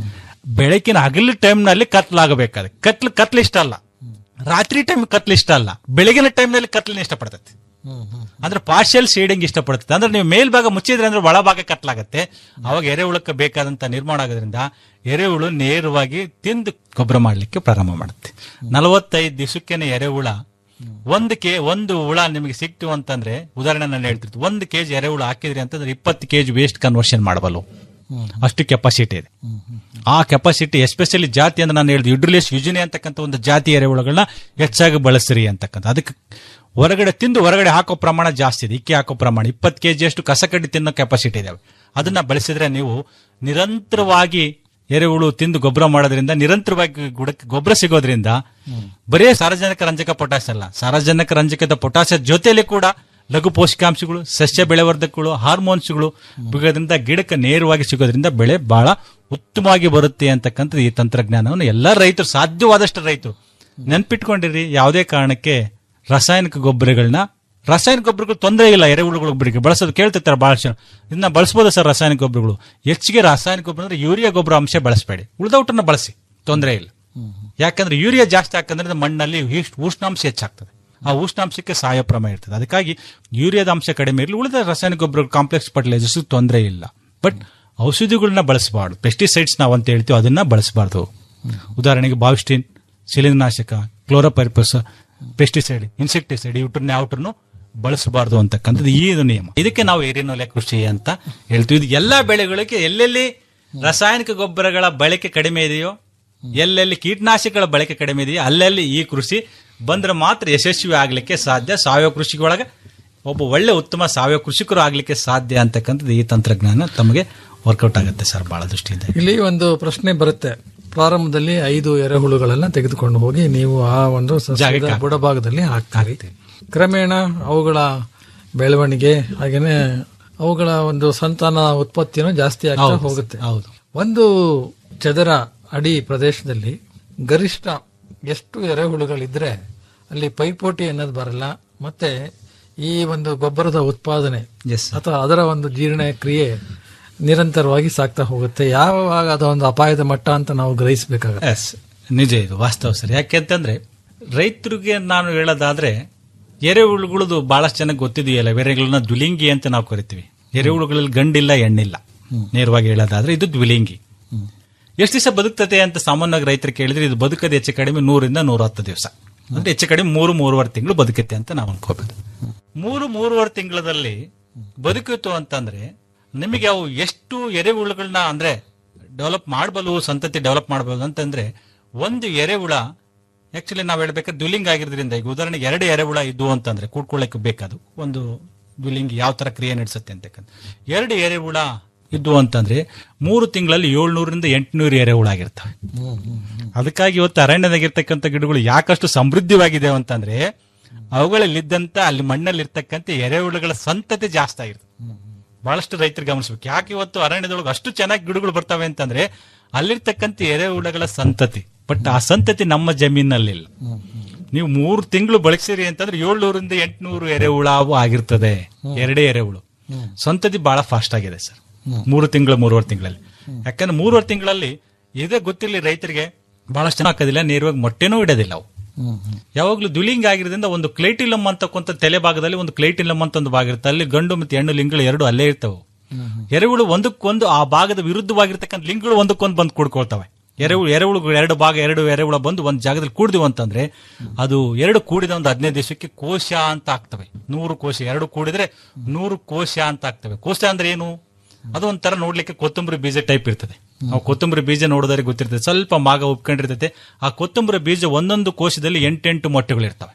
ಬೆಳಕಿನ ಹಗಲು ಟೈಮ್ನಲ್ಲಿ ಕತ್ಲಾಗಬೇಕಾದ್ರೆ ಕತ್ಲು ಕತ್ಲು ಇಷ್ಟ ಅಲ್ಲ ರಾತ್ರಿ ಟೈಮ್ ಕತ್ಲು ಇಷ್ಟ ಅಲ್ಲ ಬೆಳಗಿನ ಟೈಮ್ನಲ್ಲಿ ಕತ್ಲನ್ನ ಇಷ್ಟಪಡ್ತೈತಿ ಅಂದ್ರೆ ಪಾರ್ಷಿಯಲ್ ಶೇಡಿಂಗ್ ಇಷ್ಟಪಡುತ್ತೆ ಅಂದ್ರೆ ನೀವು ಮೇಲ್ಭಾಗ ಮುಚ್ಚಿದ್ರೆ ಅಂದ್ರೆ ಒಳಭಾಗ ಕತ್ಲಾಗತ್ತೆ ಅವಾಗ ಎರೆಹುಳಕ್ಕೆ ಬೇಕಾದಂತ ನಿರ್ಮಾಣ ಆಗೋದ್ರಿಂದ ಎರೆಹುಳು ನೇರವಾಗಿ ತಿಂದು ಗೊಬ್ಬರ ಮಾಡ್ಲಿಕ್ಕೆ ಪ್ರಾರಂಭ ಮಾಡುತ್ತೆ ನಲವತ್ತೈದು ದಿವಸಕ್ಕೇನೆ ಎರೆಹುಳ ಒಂದು ಕೆ ಒಂದು ಹುಳ ನಿಮಗೆ ಸಿಕ್ತು ಅಂತಂದ್ರೆ ಉದಾಹರಣೆ ನಾನು ಹೇಳ್ತಿರ್ತೀನಿ ಒಂದು ಕೆಜಿ ಎರೆಹುಳ ಹಾಕಿದ್ರಿ ಅಂತಂದ್ರೆ ಇಪ್ಪತ್ತು ಕೆಜಿ ವೇಸ್ಟ್ ಕನ್ವರ್ಷನ್ ಮಾಡಬಲ್ಲ ಅಷ್ಟು ಕೆಪಾಸಿಟಿ ಇದೆ ಆ ಕೆಪಾಸಿಟಿ ಎಸ್ಪೆಷಲಿ ಜಾತಿ ಅಂದ್ರೆ ನಾನು ಹೇಳಿದ ಯುಡ್ರಿಲಿಯಸ್ ಯುಜಿನಿ ಅಂತಕ್ಕಂಥ ಒಂದು ಜಾತಿ ಎರೆಹುಳುಗಳನ್ನ ಹೆಚ್ಚಾಗಿ ಬಳಸ್ರಿ ಅಂತಕ್ಕಂಥ ಅದಕ್ಕೆ ಹೊರಗಡೆ ತಿಂದು ಹೊರಗಡೆ ಹಾಕೋ ಪ್ರಮಾಣ ಜಾಸ್ತಿ ಇದೆ ಇಕ್ಕಿ ಹಾಕೋ ಪ್ರಮಾಣ ಇಪ್ಪತ್ತು ಕೆಜಿ ಅಷ್ಟು ಕಸಕಡ್ಡಿ ತಿನ್ನೋ ಕೆಪಾಸಿಟಿ ಇದಾವೆ ಅದನ್ನ ಬಳಸಿದ್ರೆ ನೀವು ನಿರಂತರವಾಗಿ ಎರೆಹುಳು ತಿಂದು ಗೊಬ್ಬರ ಮಾಡೋದ್ರಿಂದ ನಿರಂತರವಾಗಿ ಗುಡಕ್ಕೆ ಗೊಬ್ಬರ ಸಿಗೋದ್ರಿಂದ ಬರೀ ಸಾರಜನಕ ರಂಜಕ ಪೊಟ್ಯಾಸ್ ಅಲ್ಲ ಸಾರಜನಕ ರಂಜಕದ ಪೊಟ್ಯಾಸ ಜೊತೆಯಲ್ಲಿ ಕೂಡ ಲಘು ಪೋಷಕಾಂಶಗಳು ಸಸ್ಯ ಬೆಳೆವರ್ಧಕಗಳು ಹಾರ್ಮೋನ್ಸ್ಗಳು ಬಿಗೋದ್ರಿಂದ ಗಿಡಕ್ಕೆ ನೇರವಾಗಿ ಸಿಗೋದ್ರಿಂದ ಬೆಳೆ ಬಹಳ ಉತ್ತಮವಾಗಿ ಬರುತ್ತೆ ಅಂತಕ್ಕಂಥದ್ದು ಈ ತಂತ್ರಜ್ಞಾನವನ್ನು ಎಲ್ಲ ರೈತರು ಸಾಧ್ಯವಾದಷ್ಟು ರೈತರು ನೆನ್ಪಿಟ್ಕೊಂಡಿರಿ ಯಾವುದೇ ಕಾರಣಕ್ಕೆ ರಾಸಾಯನಿಕ ಗೊಬ್ಬರಗಳನ್ನ ರಾಸಾಯನಿಕ ಗೊಬ್ಬರಗಳು ತೊಂದರೆ ಇಲ್ಲ ಎರೆಹುಳು ಗೊಬ್ಬರಕ್ಕೆ ಬಳಸೋದು ಕೇಳ್ತಿರ್ತಾರೆ ಬಹಳ ಜನ ಇದನ್ನ ಬಳಸಬಹುದು ಸರ್ ರಾಸಾಯನಿಕ ಗೊಬ್ಬರಗಳು ಹೆಚ್ಚಿಗೆ ರಾಸಾಯನಿಕ ಗೊಬ್ಬರ ಅಂದ್ರೆ ಯೂರಿಯಾ ಗೊಬ್ಬರ ಅಂಶ ಬಳಸಬೇಡಿ ಉಳಿದೌಟನ್ನ ಬಳಸಿ ತೊಂದರೆ ಇಲ್ಲ ಯಾಕಂದ್ರೆ ಯೂರಿಯಾ ಜಾಸ್ತಿ ಹಾಕಂದ್ರೆ ಮಣ್ಣಲ್ಲಿ ಉಷ್ಣ- ಉಷ್ಣಾಂಶ ಹೆಚ್ಚಾಗ್ತದೆ ಆ ಉಷ್ಣಾಂಶಕ್ಕೆ ಸಹಾಯ ಪ್ರಮಾಣ ಇರ್ತದೆ ಅದಕ್ಕಾಗಿ ಯೂರಿಯಾದ ಅಂಶ ಕಡಿಮೆ ಇರಲಿ ಉಳಿದ ರಾಸಾಯನಿಕ ಗೊಬ್ಬರ ಕಾಂಪ್ಲೆಕ್ಸ್ ಫರ್ಟಿಲೈಸರ್ಸ್ ತೊಂದರೆ ಇಲ್ಲ ಬಟ್ ಔಷಧಿಗಳನ್ನ ಬಳಸಬಾರ್ದು ಪೆಸ್ಟಿಸೈಡ್ಸ್ ನಾವು ಅಂತ ಹೇಳ್ತೀವಿ ಅದನ್ನ ಬಳಸಬಾರ್ದು ಉದಾಹರಣೆಗೆ ಬಾವಿಸ್ಟಿನ್ ಶಿಲೀಂಧ್ರನಾಶಕ ಕ್ಲೋರೋಪೈರ್ಪಸ್ ಪೆಸ್ಟಿಸೈಡ್ ಇನ್ಸೆಕ್ಟಿಸೈಡ್ ಇವ್ರನ್ನ ಯಾವ್ಟ್ರನ್ನು ಬಳಸಬಾರ್ದು ಅಂತಕ್ಕಂಥದ್ದು ಈ ಇದು ನಿಯಮ ಇದಕ್ಕೆ ನಾವು ಏರಿನೊಲೆ ಕೃಷಿ ಅಂತ ಹೇಳ್ತೀವಿ ಇದು ಎಲ್ಲಾ ಬೆಳೆಗಳಿಗೆ ಎಲ್ಲೆಲ್ಲಿ ರಾಸಾಯನಿಕ ಗೊಬ್ಬರಗಳ ಬಳಕೆ ಕಡಿಮೆ ಇದೆಯೋ ಎಲ್ಲೆಲ್ಲಿ ಕೀಟನಾಶಕಗಳ ಬಳಕೆ ಕಡಿಮೆ ಇದೆಯೋ ಅಲ್ಲೆಲ್ಲಿ ಈ ಕೃಷಿ ಬಂದ್ರೆ ಮಾತ್ರ ಯಶಸ್ವಿ ಆಗ್ಲಿಕ್ಕೆ ಸಾಧ್ಯ ಸಾವಯವ ಕೃಷಿ ಒಳಗೆ ಒಬ್ಬ ಒಳ್ಳೆ ಉತ್ತಮ ಸಾವಯವ ಕೃಷಿಕರು ಆಗ್ಲಿಕ್ಕೆ ಸಾಧ್ಯ ಅಂತಕ್ಕಂಥದ್ದು ಈ ತಂತ್ರಜ್ಞಾನ ತಮಗೆ ವರ್ಕೌಟ್ ಆಗುತ್ತೆ ಸರ್ ಬಹಳ ದೃಷ್ಟಿಯಿಂದ ಇಲ್ಲಿ ಒಂದು ಪ್ರಶ್ನೆ ಬರುತ್ತೆ ಪ್ರಾರಂಭದಲ್ಲಿ ಐದು ಎರೆಹುಳುಗಳನ್ನ ತೆಗೆದುಕೊಂಡು ಹೋಗಿ ನೀವು ಆ ಒಂದು ಸಸ್ಯದ ಜಾಗಕ್ಕೆ ಹಾಕ್ತೀವಿ. ಬುಡಭಾಗದಲ್ಲಿ ಹಾಕ್ತೀರಿ ಕ್ರಮೇಣ ಅವುಗಳ ಬೆಳವಣಿಗೆ ಹಾಗೇನೆ ಅವುಗಳ ಒಂದು ಸಂತಾನ ಉತ್ಪತ್ತಿನೂ ಜಾಸ್ತಿ ಆಗ್ತಾ ಹೌದು, ಹೋಗುತ್ತೆ ಹೌದು. ಒಂದು ಚದರ ಅಡಿ ಪ್ರದೇಶದಲ್ಲಿ ಗರಿಷ್ಠ ಎಷ್ಟು ಎರೆಹುಳುಗಳಿದ್ರೆ ಅಲ್ಲಿ ಪೈಪೋಟಿ ಅನ್ನೋದು ಬರಲ್ಲ ಮತ್ತೆ ಈ ಒಂದು ಗೊಬ್ಬರದ ಉತ್ಪಾದನೆ ಅಥವಾ ಅದರ ಒಂದು ಜೀರ್ಣ ಕ್ರಿಯೆ ನಿರಂತರವಾಗಿ ಸಾಗ್ತಾ ಹೋಗುತ್ತೆ ಯಾವಾಗ ಅದ ಒಂದು ಅಪಾಯದ ಮಟ್ಟ ಅಂತ ನಾವು ಗ್ರಹಿಸಬೇಕಾಗುತ್ತೆ ಎಸ್ ನಿಜ ಇದು ವಾಸ್ತವ ಸರ್ ಯಾಕೆಂತಂದ್ರೆ ರೈತರಿಗೆ ನಾನು ಹೇಳೋದಾದ್ರೆ ಎರೆಹುಳುಗಳದು ಬಹಳಷ್ಟು ಚೆನ್ನಾಗಿ ಗೊತ್ತಿದೆಯಲ್ಲ ಎರೆಹುಳನ್ನ ದ್ವಿಲಿಂಗಿ ಅಂತ ನಾವು ಕರಿತೀವಿ ಎರೆಹುಳುಗಳಲ್ಲಿ ಗಂಡಿಲ್ಲ ಹೆಣ್ಣಿಲ್ಲ ನೇರವಾಗಿ ಹೇಳೋದಾದ್ರೆ ಇದು ದ್ವಿಲಿಂಗಿ ಎಷ್ಟು ದಿವಸ ಬದುಕ್ತದೆ ಅಂತ ಸಾಮಾನ್ಯವಾಗಿ ರೈತರು ಕೇಳಿದ್ರೆ ಇದು ಬದುಕದ ಹೆಚ್ಚು ಕಡಿಮೆ ನೂರಿಂದ ನೂರ ಹತ್ತು ದಿವಸ ಅಂದ್ರೆ ಹೆಚ್ಚು ಕಡಿಮೆ ಮೂರು ಮೂರುವರೆ ತಿಂಗಳು ಬದುಕುತ್ತೆ ಅಂತ ನಾವು ಅನ್ಕೋಬೇಕು ಮೂರು ಮೂರುವರೆ ತಿಂಗಳಲ್ಲಿ ಬದುಕಿತು ಅಂತಂದ್ರೆ ನಿಮಗೆ ಅವು ಎಷ್ಟು ಎರೆಹುಳುಗಳನ್ನ ಅಂದ್ರೆ ಡೆವಲಪ್ ಮಾಡಬಲ್ಲು ಸಂತತಿ ಡೆವಲಪ್ ಮಾಡಬಹುದು ಅಂತಂದ್ರೆ ಒಂದು ಎರೆಹುಳ ಆಕ್ಚುಲಿ ನಾವ್ ಹೇಳ್ಬೇಕಾದ್ರೆ ದ್ವಿಲಿಂಗ ಆಗಿರೋದ್ರಿಂದ ಈಗ ಉದಾಹರಣೆಗೆ ಎರಡು ಎರೆಹುಳ ಇದ್ವು ಅಂತಂದ್ರೆ ಕೂಡ್ಕೊಳ್ಳಕ್ಕೆ ಬೇಕದು ಒಂದು ದ್ವಿಲಿಂಗಿ ಯಾವ ತರ ಕ್ರಿಯೆ ನಡೆಸುತ್ತೆ ಅಂತಕ್ಕಂಥ ಎರಡು ಎರೆಹುಳ ಇದ್ವು ಅಂತಂದ್ರೆ ಮೂರು ತಿಂಗಳಲ್ಲಿ ಏಳ್ನೂರಿಂದ ಎಂಟುನೂರು ಎರೆಹುಳ ಆಗಿರ್ತವೆ ಅದಕ್ಕಾಗಿ ಇವತ್ತು ಅರಣ್ಯದಾಗಿರ್ತಕ್ಕಂಥ ಗಿಡಗಳು ಯಾಕಷ್ಟು ಸಮೃದ್ಧವಾಗಿದೆ ಅಂತಂದ್ರೆ ಅವುಗಳಲ್ಲಿದ್ದಂತ ಅಲ್ಲಿ ಮಣ್ಣಲ್ಲಿ ಇರ್ತಕ್ಕಂಥ ಎರೆಹುಳುಗಳ ಸಂತತಿ ಜಾಸ್ತಿ ಆಗಿರ್ತದೆ ಬಹಳಷ್ಟು ರೈತರು ಗಮನಿಸ್ಬೇಕು ಯಾಕೆ ಇವತ್ತು ಅರಣ್ಯದೊಳಗೆ ಅಷ್ಟು ಚೆನ್ನಾಗಿ ಗಿಡಗಳು ಬರ್ತವೆ ಅಂತಂದ್ರೆ ಅಲ್ಲಿರ್ತಕ್ಕಂಥ ಎರೆಹುಳುಗಳ ಸಂತತಿ ಬಟ್ ಆ ಸಂತತಿ ನಮ್ಮ ಜಮೀನಲ್ಲಿಲ್ಲ ನೀವು ಮೂರು ತಿಂಗಳು ಬಳಸಿರಿ ಅಂತಂದ್ರೆ ಏಳ್ನೂರಿಂದ ಎಂಟುನೂರು ಎರೆಹುಳವು ಆಗಿರ್ತದೆ ಎರಡೇ ಎರೆಹುಳು ಸಂತತಿ ಬಹಳ ಫಾಸ್ಟ್ ಆಗಿದೆ ಸರ್ ಮೂರು ತಿಂಗಳು ಮೂರುವರೆ ತಿಂಗಳಲ್ಲಿ ಯಾಕಂದ್ರೆ ಮೂರುವರೆ ತಿಂಗಳಲ್ಲಿ ಇದೇ ಗೊತ್ತಿರಲಿ ರೈತರಿಗೆ ಬಹಳಷ್ಟು ಜನ ಹಾಕೋದಿಲ್ಲ ನೇರವಾಗಿ ಮೊಟ್ಟೆನೂ ಇಡೋದಿಲ್ಲ ಅವು ಯಾವಾಗ್ಲೂ ದ್ವಿಲಿಂಗ ಆಗಿರೋದ್ರಿಂದ ಒಂದು ಕ್ಲೈಟಿಲಮ್ ಅಂತಕ್ಕಂಥ ತಲೆ ಭಾಗದಲ್ಲಿ ಒಂದು ಕ್ಲೈಟಿಲಮ್ ಅಂತ ಒಂದು ಭಾಗ ಇರುತ್ತೆ ಅಲ್ಲಿ ಗಂಡು ಮತ್ತು ಹೆಣ್ಣು ಲಿಂಗಗಳು ಎರಡು ಅಲ್ಲೇ ಇರ್ತವೆ ಎರೆಹುಳು ಒಂದಕ್ಕೊಂದು ಆ ಭಾಗದ ವಿರುದ್ಧವಾಗಿರ್ತಕ್ಕಂಥ ಲಿಂಗಗಳು ಒಂದಕ್ಕೊಂದು ಬಂದು ಕೂಡ್ಕೊಳ್ತವೆ ಎರೆಹುಳು ಎರೆಹುಳುಗಳು ಎರಡು ಭಾಗ ಎರಡು ಎರೆಹುಳ ಬಂದು ಒಂದು ಜಾಗದಲ್ಲಿ ಕೂಡಿದ್ವು ಅಂತಂದ್ರೆ ಅದು ಎರಡು ಕೂಡಿದ ಒಂದು ಹದಿನೈದು ದಿವಸಕ್ಕೆ ಕೋಶ ಅಂತ ಆಗ್ತವೆ ನೂರು ಕೋಶ ಎರಡು ಕೂಡಿದ್ರೆ ನೂರು ಕೋಶ ಅಂತ ಆಗ್ತವೆ ಕೋಶ ಅಂದ್ರೆ ಏನು ಅದು ಒಂಥರ ನೋಡ್ಲಿಕ್ಕೆ ಕೊತ್ತಂಬರಿ ಬೀಜ ಟೈಪ್ ಇರ್ತದೆ ನಾವು ಕೊತ್ತಂಬರಿ ಬೀಜ ನೋಡಿದ್ರೆ ಗೊತ್ತಿರ್ತದೆ ಸ್ವಲ್ಪ ಮಾಗ ಉಪ್ಕೊಂಡಿರ್ತದೆ ಆ ಕೊತ್ತಂಬರಿ ಬೀಜ ಒಂದೊಂದು ಕೋಶದಲ್ಲಿ ಎಂಟೆಂಟು ಮೊಟ್ಟೆಗಳಿರ್ತವೆ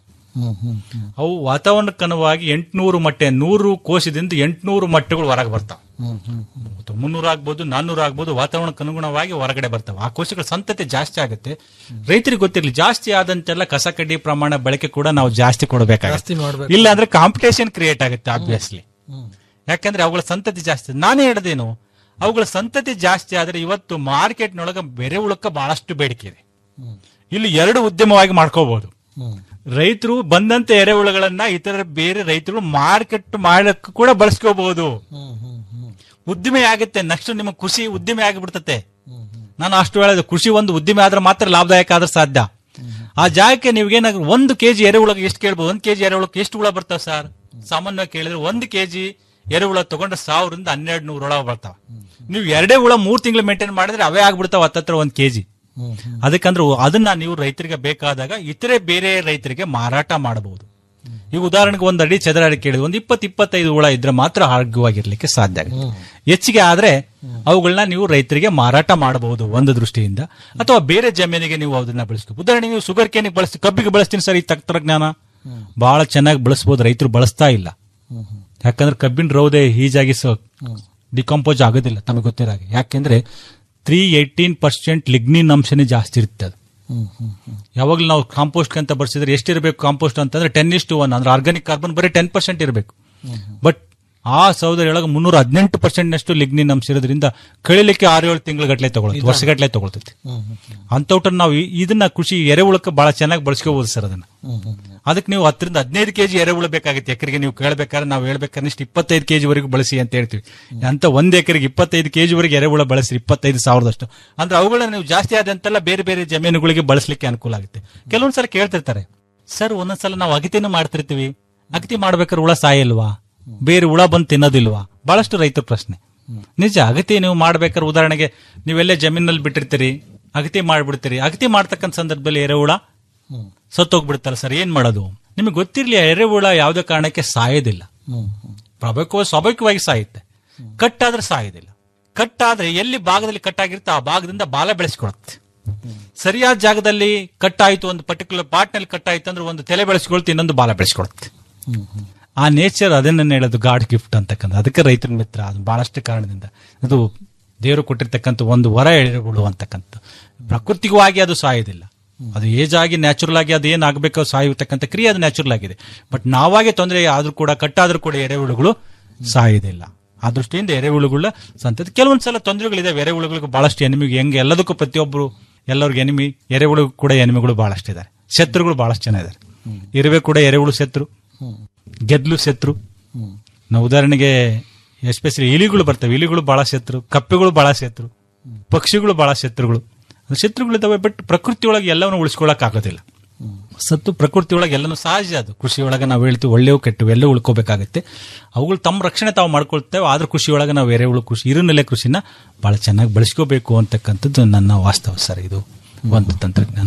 ಅವು ವಾತಾವರಣಕ್ಕನುವಾಗಿ ಎಂಟುನೂರು ಮೊಟ್ಟೆ ನೂರು ಕೋಶದಿಂದ ಎಂಟುನೂರು ಮೊಟ್ಟೆಗಳು ಹೊರಗೆ ಬರ್ತಾವೆ ಮುನ್ನೂರು ಆಗ್ಬೋದು ನಾನ್ನೂರು ಆಗ್ಬೋದು ವಾತಾವರಣಕ್ಕೆ ಅನುಗುಣವಾಗಿ ಹೊರಗಡೆ ಬರ್ತವೆ ಆ ಕೋಶಗಳ ಸಂತತಿ ಜಾಸ್ತಿ ಆಗುತ್ತೆ ರೈತರಿಗೆ ಗೊತ್ತಿರಲಿ ಜಾಸ್ತಿ ಆದಂತೆಲ್ಲ ಕಸ ಕಡ್ಡಿ ಪ್ರಮಾಣ ಬಳಕೆ ಕೂಡ ನಾವು ಜಾಸ್ತಿ ಜಾಸ್ತಿ ಕೊಡಬೇಕಾಗುತ್ತೆ ಮಾಡ್ಬೇಕು. ಇಲ್ಲ ಅಂದ್ರೆ ಕಾಂಪಿಟೇಷನ್ ಕ್ರಿಯೇಟ್ ಆಗುತ್ತೆ ಆಬ್ವಿಯಸ್ಲಿ ಯಾಕಂದ್ರೆ ಅವುಗಳ ಸಂತತಿ ಜಾಸ್ತಿ ನಾನೇ ಹೇಳದೇನು ಅವುಗಳ ಸಂತತಿ ಜಾಸ್ತಿ ಆದ್ರೆ ಇವತ್ತು ಮಾರ್ಕೆಟ್ನೊಳಗ ಬೆರೆ ಉಳಕ್ಕ ಬಹಳಷ್ಟು ಬೇಡಿಕೆ ಇದೆ ಇಲ್ಲಿ ಎರಡು ಉದ್ಯಮವಾಗಿ ಮಾಡ್ಕೋಬಹುದು ರೈತರು ಬಂದಂತ ಎರೆಹುಳುಗಳನ್ನ ಇತರ ಬೇರೆ ರೈತರು ಮಾರ್ಕೆಟ್ ಮಾಡಕ್ಕೆ ಕೂಡ ಬಳಸ್ಕೋಬಹುದು ಉದ್ದಿಮೆ ಆಗುತ್ತೆ ನೆಕ್ಸ್ಟ್ ನಿಮ್ಮ ಕೃಷಿ ಉದ್ದಿಮೆ ಆಗಿಬಿಡ್ತತೆ ನಾನು ಅಷ್ಟು ಹೇಳೋದು ಕೃಷಿ ಒಂದು ಉದ್ದಿಮೆ ಆದ್ರೆ ಮಾತ್ರ ಲಾಭದಾಯಕ ಆದ್ರೆ ಸಾಧ್ಯ ಆ ಜಾಗಕ್ಕೆ ನೀವೇನಾದ್ರು ಒಂದು ಕೆಜಿ ಎರೆಹುಳಗೆ ಎಷ್ಟು ಕೇಳ್ಬೋದು ಒಂದು ಕೆಜಿ ಎರೆಹುಳಕ್ಕೆ ಎಷ್ಟು ಹುಳ ಬರ್ತಾವ ಸರ್ ಸಾಮಾನ್ಯವಾಗಿ ಕೇಳಿದ್ರೆ ಒಂದು ಕೆಜಿ ಎರೆಹುಳ ತಗೊಂಡ್ರೆ ಸಾವಿರದಿಂದ ಹನ್ನೆರಡು ನೂರು ಹುಳ ಬರ್ತಾವ ನೀವು ಎರಡೇ ಹುಳ ಮೂರ್ ತಿಂಗಳು ಮೇಂಟೈನ್ ಮಾಡಿದ್ರೆ ಅವೇ ಆಗ್ಬಿಡ್ತಾವ ಹತ್ತತ್ರ ಒಂದ್ ಕೆಜಿ ಅದಕ್ಕಂದ್ರೆ ಅದನ್ನ ನೀವು ರೈತರಿಗೆ ಬೇಕಾದಾಗ ಇತರೆ ಬೇರೆ ರೈತರಿಗೆ ಮಾರಾಟ ಮಾಡಬಹುದು ಈಗ ಉದಾಹರಣೆಗೆ ಒಂದು ಅಡಿ ಚದರ ಅಡಿ ಕೇಳಿದ್ರೆ ಒಂದು ಇಪ್ಪತ್ತು ಇಪ್ಪತ್ತೈದು ಹುಳ ಇದ್ರೆ ಮಾತ್ರ ಆರೋಗ್ಯವಾಗಿರ್ಲಿಕ್ಕೆ ಸಾಧ್ಯ ಆಗುತ್ತೆ ಹೆಚ್ಚಿಗೆ ಆದ್ರೆ ಅವುಗಳನ್ನ ನೀವು ರೈತರಿಗೆ ಮಾರಾಟ ಮಾಡಬಹುದು ಒಂದು ದೃಷ್ಟಿಯಿಂದ ಅಥವಾ ಬೇರೆ ಜಮೀನಿಗೆ ನೀವು ಅದನ್ನ ಬೆಳೆಸ್ಕೊ ಉದಾಹರಣೆಗೆ ನೀವು ಶುಗರ್ ಕೇನಿಗೆ ಬಳಸ್ತೀವಿ ಕಬ್ಬಿಗೆ ಬಳಸ್ತೀನಿ ಸರ್ ಈ ತಂತ್ರಜ್ಞಾನ ಬಹಳ ಚೆನ್ನಾಗಿ ಬಳಸಬಹುದು ರೈತರು ಬಳಸ್ತಾ ಇಲ್ಲ ಯಾಕಂದ್ರೆ ಕಬ್ಬಿನ ರೌದೆ ಈಜಾಗಿ ಡಿಕಂಪೋಸ್ ಆಗೋದಿಲ್ಲ ತಮಗೆ ಗೊತ್ತಿರೋ ಹಾಗೆ ಯಾಕೆಂದ್ರೆ ತ್ರೀ ಏಯ್ಟೀನ್ ಪರ್ಸೆಂಟ್ ಲಿಗ್ನಿನ್ ಅಂಶನೇ ಜಾಸ್ತಿ ಇರುತ್ತೆ ಅದು ಯಾವಾಗಲೂ ನಾವು ಕಾಂಪೋಸ್ಟ್ ಅಂತ ಬರ್ಸಿದ್ರೆ ಎಷ್ಟಿರಬೇಕು ಕಾಂಪೋಸ್ಟ್ ಅಂತಂದ್ರೆ ಟೆನ್ ಇಸ್ ಟು ಒನ್ ಅಂದ್ರೆ ಆರ್ಗಾನಿಕ್ ಕಾರ್ಬನ್ ಬರೀ ಟೆನ್ ಪರ್ಸೆಂಟ್ ಇರಬೇಕು ಬಟ್ ಆ ಸೌದರಿ ಒಳಗೆ ಮುನ್ನೂರ ಹದಿನೆಂಟು ಪರ್ಸೆಂಟ್ ನಷ್ಟು ಲಿಗ್ನಿನ್ ಅಂಶ ಇರೋದ್ರಿಂದ ಕಳಿಲಿಕ್ಕೆ ಆರು ಏಳು ತಿಂಗಳ ಗಟ್ಟಲೆ ತಗೊಳುತ್ತೆ ವರ್ಷಗಟ್ಟಲೆ ತಗೊಳ್ತೈತಿ ಅಂತವ್ಟನ್ನ ನಾವು ಈ- ಇದನ್ನ ಕೃಷಿ ಎರೆಹುಳಕ್ಕೆ ಬಹಳ ಚೆನ್ನಾಗಿ ಬಳಸ್ಕೋಬಹುದು ಸರ್ ಅದನ್ನ ಅದಕ್ಕೆ ನೀವು ಹತ್ತರಿಂದ ಹದಿನೈದು ಕೆಜಿ ಎರೆಹುಳ ಬೇಕಾಗುತ್ತೆ ಎಕರೆಗೆ ನೀವು ಕೇಳಬೇಕಾದ್ರೆ ನಾವು ಹೇಳ್ಬೇಕಾದ್ರೆ ಇಷ್ಟು ಇಪ್ಪತ್ತೈದು ಕೆಜಿ ವರೆಗೂ ಬಳಸಿ ಅಂತ ಹೇಳ್ತೀವಿ ಅಂತ ಒಂದ್ ಎಕರೆಗೆ ಇಪ್ಪತ್ತೈದು ಕೆಜಿ ವರೆಗೆ ಎರೆಹುಳ ಬಳಸಿ ಇಪ್ಪತ್ತೈದು ಸಾವಿರದಷ್ಟು ಅಂದ್ರೆ ಅವುಗಳನ್ನ ನೀವು ಜಾಸ್ತಿ ಆದಂತೆಲ್ಲ ಬೇರೆ ಬೇರೆ ಜಮೀನುಗಳಿಗೆ ಬಳಸಲಿಕ್ಕೆ ಅನುಕೂಲ ಆಗುತ್ತೆ ಕೆಲವೊಂದ್ಸಲ ಕೇಳ್ತಿರ್ತಾರೆ ಸರ್ ಒಂದೊಂದ್ಸಲ ನಾವು ಅಗತಿನೂ ಮಾಡ್ತಿರ್ತೀವಿ ಅಗತಿ ಮಾಡ್ಬೇಕಾದ್ರೆ ಹುಳ ಸಾಯಲ್ವಾ ಬೇರೆ ಹುಳ ಬಂದು ತಿನ್ನೋದಿಲ್ವಾ ಬಹಳಷ್ಟು ರೈತರ ಪ್ರಶ್ನೆ ನಿಜ ಅಗತಿ ನೀವು ಮಾಡ್ಬೇಕಾದ್ರೆ ಉದಾಹರಣೆಗೆ ನೀವೆಲ್ಲೇ ಜಮೀನಲ್ಲಿ ಬಿಟ್ಟಿರ್ತೀರಿ ಅಗತಿ ಮಾಡ್ಬಿಡ್ತೀರಿ ಅಗತಿ ಮಾಡ್ತಕ್ಕಂಥ ಸಂದರ್ಭದಲ್ಲಿ ಎರೆಹುಳ ಸತ್ತೋಗ್ಬಿಡ್ತಾರ ಸರ್ ಏನ್ ಮಾಡೋದು ನಿಮಗೆ ಗೊತ್ತಿರ್ಲಿ ಎರೆಹುಳ ಯಾವುದೇ ಕಾರಣಕ್ಕೆ ಸಾಯೋದಿಲ್ಲ ಸ್ವಾಭಾವಿಕವಾಗಿ ಸ್ವಾಭಾವಿಕವಾಗಿ ಸಾಯುತ್ತೆ ಕಟ್ಟಾದ್ರೆ ಸಾಯೋದಿಲ್ಲ ಕಟ್ಟಾದ್ರೆ ಎಲ್ಲಿ ಭಾಗದಲ್ಲಿ ಕಟ್ಟಾಗಿರುತ್ತೆ ಆ ಭಾಗದಿಂದ ಬಾಲ ಬೆಳೆಸ್ಕೊಳುತ್ತೆ ಸರಿಯಾದ ಜಾಗದಲ್ಲಿ ಕಟ್ಟಾಯ್ತು ಒಂದು ಪರ್ಟಿಕ್ಯುಲರ್ ಪಾರ್ಟ್ನಲ್ಲಿ ಕಟ್ಟಾಯ್ತು ಅಂದ್ರೆ ಒಂದು ತಲೆ ಬೆಳೆಸ್ಕೊಳ್ತು ಇನ್ನೊಂದು ಬಾಲ ಬೆಳೆಸ್ಕೊಳುತ್ತೆ ಆ ನೇಚರ್ ಅದನ್ನ ಹೇಳೋದು ಗಾಡ್ ಗಿಫ್ಟ್ ಅಂತಕ್ಕಂಥ ಅದಕ್ಕೆ ರೈತರ ಮಿತ್ರ ಅದು ಬಹಳಷ್ಟು ಕಾರಣದಿಂದ ಅದು ದೇವರು ಕೊಟ್ಟಿರ್ತಕ್ಕಂಥ ಒಂದು ವರ ಎಳೆಗಳು ಅಂತಕ್ಕಂಥ ಪ್ರಕೃತಿಗವಾಗಿ ಅದು ಸಾಯೋದಿಲ್ಲ ಅದು ಏಜ್ ಆಗಿ ನ್ಯಾಚುರಲ್ ಆಗಿ ಅದು ಏನಾಗಬೇಕು ಸಾಯತಕ್ಕಂಥ ಕ್ರಿಯೆ ಅದು ನ್ಯಾಚುರಲ್ ಆಗಿದೆ ಬಟ್ ನಾವಾಗೆ ತೊಂದರೆ ಆದ್ರೂ ಕೂಡ ಕಟ್ಟಾದ್ರೂ ಕೂಡ ಎರೆಹುಳುಗಳು ಸಾಯೋದಿಲ್ಲ ಆ ದೃಷ್ಟಿಯಿಂದ ಎರೆಹುಳುಗಳ ಸಂತತಿ ಕೆಲವೊಂದ್ಸಲ ತೊಂದರೆಗಳಿದೆ ಎರೆಹುಳುಗಳಿಗೆ ಬಹಳಷ್ಟು ಎನಿಮಿಗೆ ಹೆಂಗೆ ಎಲ್ಲದಕ್ಕೂ ಪ್ರತಿಯೊಬ್ಬರು ಎಲ್ಲರಿಗೂ ಎನಿಮಿ ಎರೆಹುಳು ಕೂಡ ಎನಿಮಿಗಳು ಬಹಳಷ್ಟು ಇದ್ದಾರೆ ಶತ್ರುಗಳು ಬಹಳಷ್ಟು ಜನ ಇದ್ದಾರೆ ಇರುವೆ ಕೂಡ ಎರೆಹುಳು ಶತ್ರು ಗೆದ್ಲು ಶತ್ರು ನಾವು ಉದಾಹರಣೆಗೆ ಎಸ್ಪೆಷಲಿ ಇಲಿಗಳು ಬರ್ತವೆ ಇಲಿಗಳು ಬಹಳ ಶತ್ರು ಕಪ್ಪೆಗಳು ಬಹಳ ಶತ್ರು ಪಕ್ಷಿಗಳು ಬಹಳ ಶತ್ರುಗಳು ಅದು ಶತ್ರುಗಳಿದ್ದಾವೆ ಬಟ್ ಪ್ರಕೃತಿ ಒಳಗೆ ಎಲ್ಲವನ್ನು ಉಳಿಸ್ಕೊಳಕ್ ಆಗೋದಿಲ್ಲ ಸತ್ತು ಪ್ರಕೃತಿ ಒಳಗೆ ಎಲ್ಲನೂ ಸಹಜ ಅದು ಕೃಷಿ ಒಳಗೆ ನಾವು ಹೇಳ್ತೀವಿ ಒಳ್ಳೆವು ಕೆಟ್ಟು ಎಲ್ಲ ಉಳ್ಕೋಬೇಕಾಗುತ್ತೆ ಅವುಗಳು ತಮ್ಮ ರಕ್ಷಣೆ ತಾವು ಮಾಡ್ಕೊಳ್ತೇವೆ ಆದ್ರೂ ಕೃಷಿ ಒಳಗೆ ನಾವು ಎರೆಹುಳು ಕೃಷಿ ಇರುನೆಲೆ ಕೃಷಿನ ಬಹಳ ಚೆನ್ನಾಗಿ ಬಳಸ್ಕೋಬೇಕು ಅಂತಕ್ಕಂಥದ್ದು ನನ್ನ ವಾಸ್ತವ ಸರ್ ಇದು ಒಂದು ತಂತ್ರಜ್ಞಾನ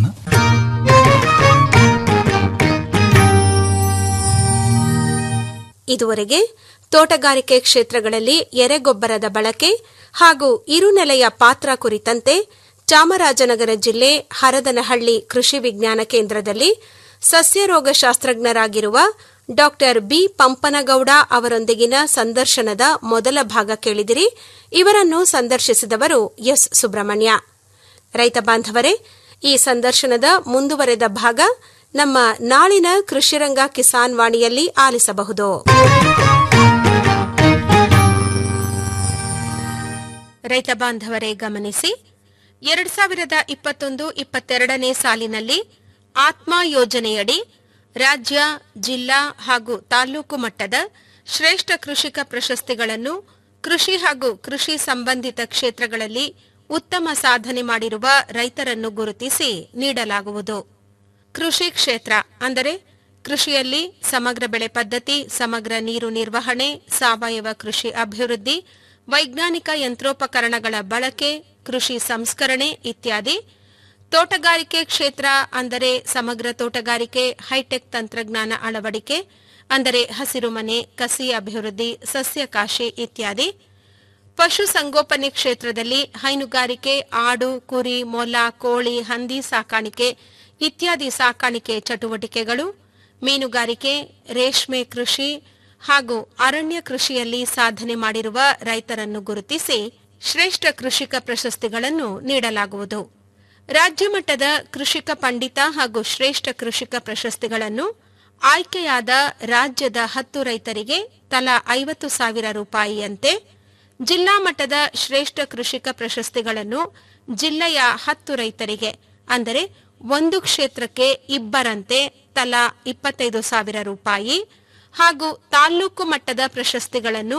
ಇದುವರೆಗೆ ತೋಟಗಾರಿಕೆ ಕ್ಷೇತ್ರಗಳಲ್ಲಿ ಎರೆಗೊಬ್ಬರದ ಬಳಕೆ ಹಾಗೂ ಇರುನೆಲೆಯ ಪಾತ್ರ ಕುರಿತಂತೆ ಚಾಮರಾಜನಗರ ಜಿಲ್ಲೆ ಹರದನಹಳ್ಳಿ ಕೃಷಿ ವಿಜ್ಞಾನ ಕೇಂದ್ರದಲ್ಲಿ ಸಸ್ಯರೋಗ ಶಾಸ್ತ್ರಜ್ಞರಾಗಿರುವ ಡಾಕ್ಟರ್ ಬಿ ಪಂಪನಗೌಡ ಅವರೊಂದಿಗಿನ ಸಂದರ್ಶನದ ಮೊದಲ ಭಾಗ ಕೇಳಿದಿರಿ ಇವರನ್ನು ಸಂದರ್ಶಿಸಿದವರು ಎಸ್ ಸುಬ್ರಹ್ಮಣ್ಯ ರೈತ ಬಾಂಧವರೇ ಈ ಸಂದರ್ಶನದ ಮುಂದುವರೆದ ಭಾಗ ನಮ್ಮ ನಾಳಿನ ಕೃಷಿರಂಗ ಕಿಸಾನ್ ವಾಣಿಯಲ್ಲಿ ಆಲಿಸಬಹುದು ರೈತ ಬಾಂಧವರೇ ಗಮನಿಸಿ ಎರಡ್ ಸಾವಿರದ ಇಪ್ಪತ್ತೊಂದು ಇಪ್ಪತ್ತೆರಡನೇ ಸಾಲಿನಲ್ಲಿ ಆತ್ಮ ಯೋಜನೆಯಡಿ ರಾಜ್ಯ ಜಿಲ್ಲಾ ಹಾಗೂ ತಾಲೂಕು ಮಟ್ಟದ ಶ್ರೇಷ್ಠ ಕೃಷಿಕ ಪ್ರಶಸ್ತಿಗಳನ್ನು ಕೃಷಿ ಹಾಗೂ ಕೃಷಿ ಸಂಬಂಧಿತ ಕ್ಷೇತ್ರಗಳಲ್ಲಿ ಉತ್ತಮ ಸಾಧನೆ ಮಾಡಿರುವ ರೈತರನ್ನು ಗುರುತಿಸಿ ನೀಡಲಾಗುವುದು ಕೃಷಿ ಕ್ಷೇತ್ರ ಅಂದರೆ ಕೃಷಿಯಲ್ಲಿ ಸಮಗ್ರ ಬೆಳೆ ಪದ್ಧತಿ ಸಮಗ್ರ ನೀರು ನಿರ್ವಹಣೆ ಸಾವಯವ ಕೃಷಿ ಅಭಿವೃದ್ಧಿ ವೈಜ್ಞಾನಿಕ ಯಂತ್ರೋಪಕರಣಗಳ ಬಳಕೆ ಕೃಷಿ ಸಂಸ್ಕರಣೆ ಇತ್ಯಾದಿ ತೋಟಗಾರಿಕೆ ಕ್ಷೇತ್ರ ಅಂದರೆ ಸಮಗ್ರ ತೋಟಗಾರಿಕೆ ಹೈಟೆಕ್ ತಂತ್ರಜ್ಞಾನ ಅಳವಡಿಕೆ ಅಂದರೆ ಹಸಿರುಮನೆ ಕಸಿ ಅಭಿವೃದ್ಧಿ ಸಸ್ಯಕಾಶಿ ಇತ್ಯಾದಿ ಪಶು ಸಂಗೋಪನೆ ಕ್ಷೇತ್ರದಲ್ಲಿ ಹೈನುಗಾರಿಕೆ ಆಡು ಕುರಿ ಮೊಲ ಕೋಳಿ ಹಂದಿ ಸಾಕಾಣಿಕೆ ಇತ್ಯಾದಿ ಸಾಕಾಣಿಕೆ ಚಟುವಟಿಕೆಗಳು ಮೀನುಗಾರಿಕೆ ರೇಷ್ಮೆ ಕೃಷಿ ಹಾಗೂ ಅರಣ್ಯ ಕೃಷಿಯಲ್ಲಿ ಸಾಧನೆ ಮಾಡಿರುವ ರೈತರನ್ನು ಗುರುತಿಸಿ ಶ್ರೇಷ್ಠ ಕೃಷಿಕ ಪ್ರಶಸ್ತಿಗಳನ್ನು ನೀಡಲಾಗುವುದು ರಾಜ್ಯ ಮಟ್ಟದ ಕೃಷಿಕ ಪಂಡಿತ ಹಾಗೂ ಶ್ರೇಷ್ಠ ಕೃಷಿಕ ಪ್ರಶಸ್ತಿಗಳನ್ನು ಆಯ್ಕೆಯಾದ ರಾಜ್ಯದ ಹತ್ತು ರೈತರಿಗೆ ತಲಾ ಐವತ್ತು ಸಾವಿರ ರೂಪಾಯಿಯಂತೆ ಜಿಲ್ಲಾ ಮಟ್ಟದ ಶ್ರೇಷ್ಠ ಕೃಷಿಕ ಪ್ರಶಸ್ತಿಗಳನ್ನು ಜಿಲ್ಲೆಯ ಹತ್ತು ರೈತರಿಗೆ ಅಂದರೆ ಒಂದು ಕ್ಷೇತ್ರಕ್ಕೆ ಇಬ್ಬರಂತೆ ತಲಾ ಇಪ್ಪತ್ತೈದು ಸಾವಿರ ರೂಪಾಯಿ ಹಾಗೂ ತಾಲ್ಲೂಕು ಮಟ್ಟದ ಪ್ರಶಸ್ತಿಗಳನ್ನು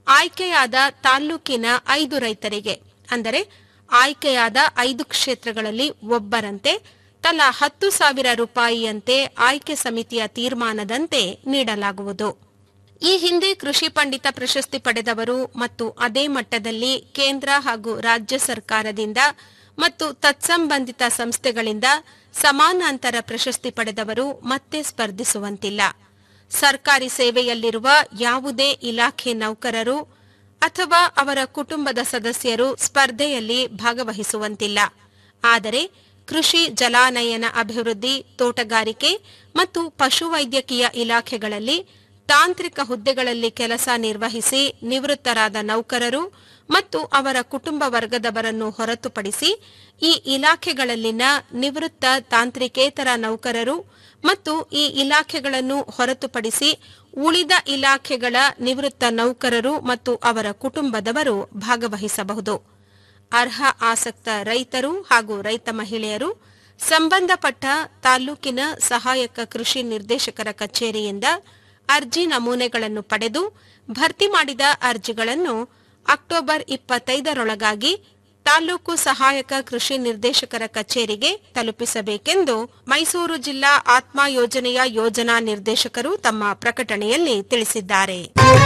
ಆಯ್ಕೆಯಾದ ತಾಲ್ಲೂಕಿನ ಐದು ರೈತರಿಗೆ ಅಂದರೆ ಆಯ್ಕೆಯಾದ ಐದು ಕ್ಷೇತ್ರಗಳಲ್ಲಿ ಒಬ್ಬರಂತೆ ತಲಾ ಹತ್ತು ಸಾವಿರ ರೂಪಾಯಿಯಂತೆ ಆಯ್ಕೆ ಸಮಿತಿಯ ತೀರ್ಮಾನದಂತೆ ನೀಡಲಾಗುವುದು ಈ ಹಿಂದೆ ಕೃಷಿ ಪಂಡಿತ ಪ್ರಶಸ್ತಿ ಪಡೆದವರು ಮತ್ತು ಅದೇ ಮಟ್ಟದಲ್ಲಿ ಕೇಂದ್ರ ಹಾಗೂ ರಾಜ್ಯ ಸರ್ಕಾರದಿಂದ ಮತ್ತು ತತ್ಸಂಬಂಧಿತ ಸಂಸ್ಥೆಗಳಿಂದ ಸಮಾನಾಂತರ ಪ್ರಶಸ್ತಿ ಪಡೆದವರು ಮತ್ತೆ ಸ್ಪರ್ಧಿಸುವಂತಿಲ್ಲ ಸರ್ಕಾರಿ ಸೇವೆಯಲ್ಲಿರುವ ಯಾವುದೇ ಇಲಾಖೆ ನೌಕರರು ಅಥವಾ ಅವರ ಕುಟುಂಬದ ಸದಸ್ಯರು ಸ್ಪರ್ಧೆಯಲ್ಲಿ ಭಾಗವಹಿಸುವಂತಿಲ್ಲ ಆದರೆ ಕೃಷಿ ಜಲಾನಯನ ಅಭಿವೃದ್ಧಿ ತೋಟಗಾರಿಕೆ ಮತ್ತು ಪಶುವೈದ್ಯಕೀಯ ಇಲಾಖೆಗಳಲ್ಲಿ ತಾಂತ್ರಿಕ ಹುದ್ದೆಗಳಲ್ಲಿ ಕೆಲಸ ನಿರ್ವಹಿಸಿ ನಿವೃತ್ತರಾದ ನೌಕರರು ಮತ್ತು ಅವರ ಕುಟುಂಬ ವರ್ಗದವರನ್ನು ಹೊರತುಪಡಿಸಿ ಈ ಇಲಾಖೆಗಳಲ್ಲಿನ ನಿವೃತ್ತ ತಾಂತ್ರಿಕೇತರ ನೌಕರರು ಮತ್ತು ಈ ಇಲಾಖೆಗಳನ್ನು ಹೊರತುಪಡಿಸಿ ಉಳಿದ ಇಲಾಖೆಗಳ ನಿವೃತ್ತ ನೌಕರರು ಮತ್ತು ಅವರ ಕುಟುಂಬದವರು ಭಾಗವಹಿಸಬಹುದು ಅರ್ಹ ಆಸಕ್ತ ರೈತರು ಹಾಗೂ ರೈತ ಮಹಿಳೆಯರು ಸಂಬಂಧಪಟ್ಟ ತಾಲ್ಲೂಕಿನ ಸಹಾಯಕ ಕೃಷಿ ನಿರ್ದೇಶಕರ ಕಚೇರಿಯಿಂದ ಅರ್ಜಿ ನಮೂನೆಗಳನ್ನು ಪಡೆದು ಭರ್ತಿ ಮಾಡಿದ ಅರ್ಜಿಗಳನ್ನು ಅಕ್ಟೋಬರ್ ಇಪ್ಪತ್ತೈದರೊಳಗಾಗಿ ತಾಲೂಕು ಸಹಾಯಕ ಕೃಷಿ ನಿರ್ದೇಶಕರ ಕಚೇರಿಗೆ ತಲುಪಿಸಬೇಕೆಂದು ಮೈಸೂರು ಜಿಲ್ಲಾ ಆತ್ಮ ಯೋಜನೆಯ ಯೋಜನಾ ನಿರ್ದೇಶಕರು ತಮ್ಮ ಪ್ರಕಟಣೆಯಲ್ಲಿ ತಿಳಿಸಿದ್ದಾರೆ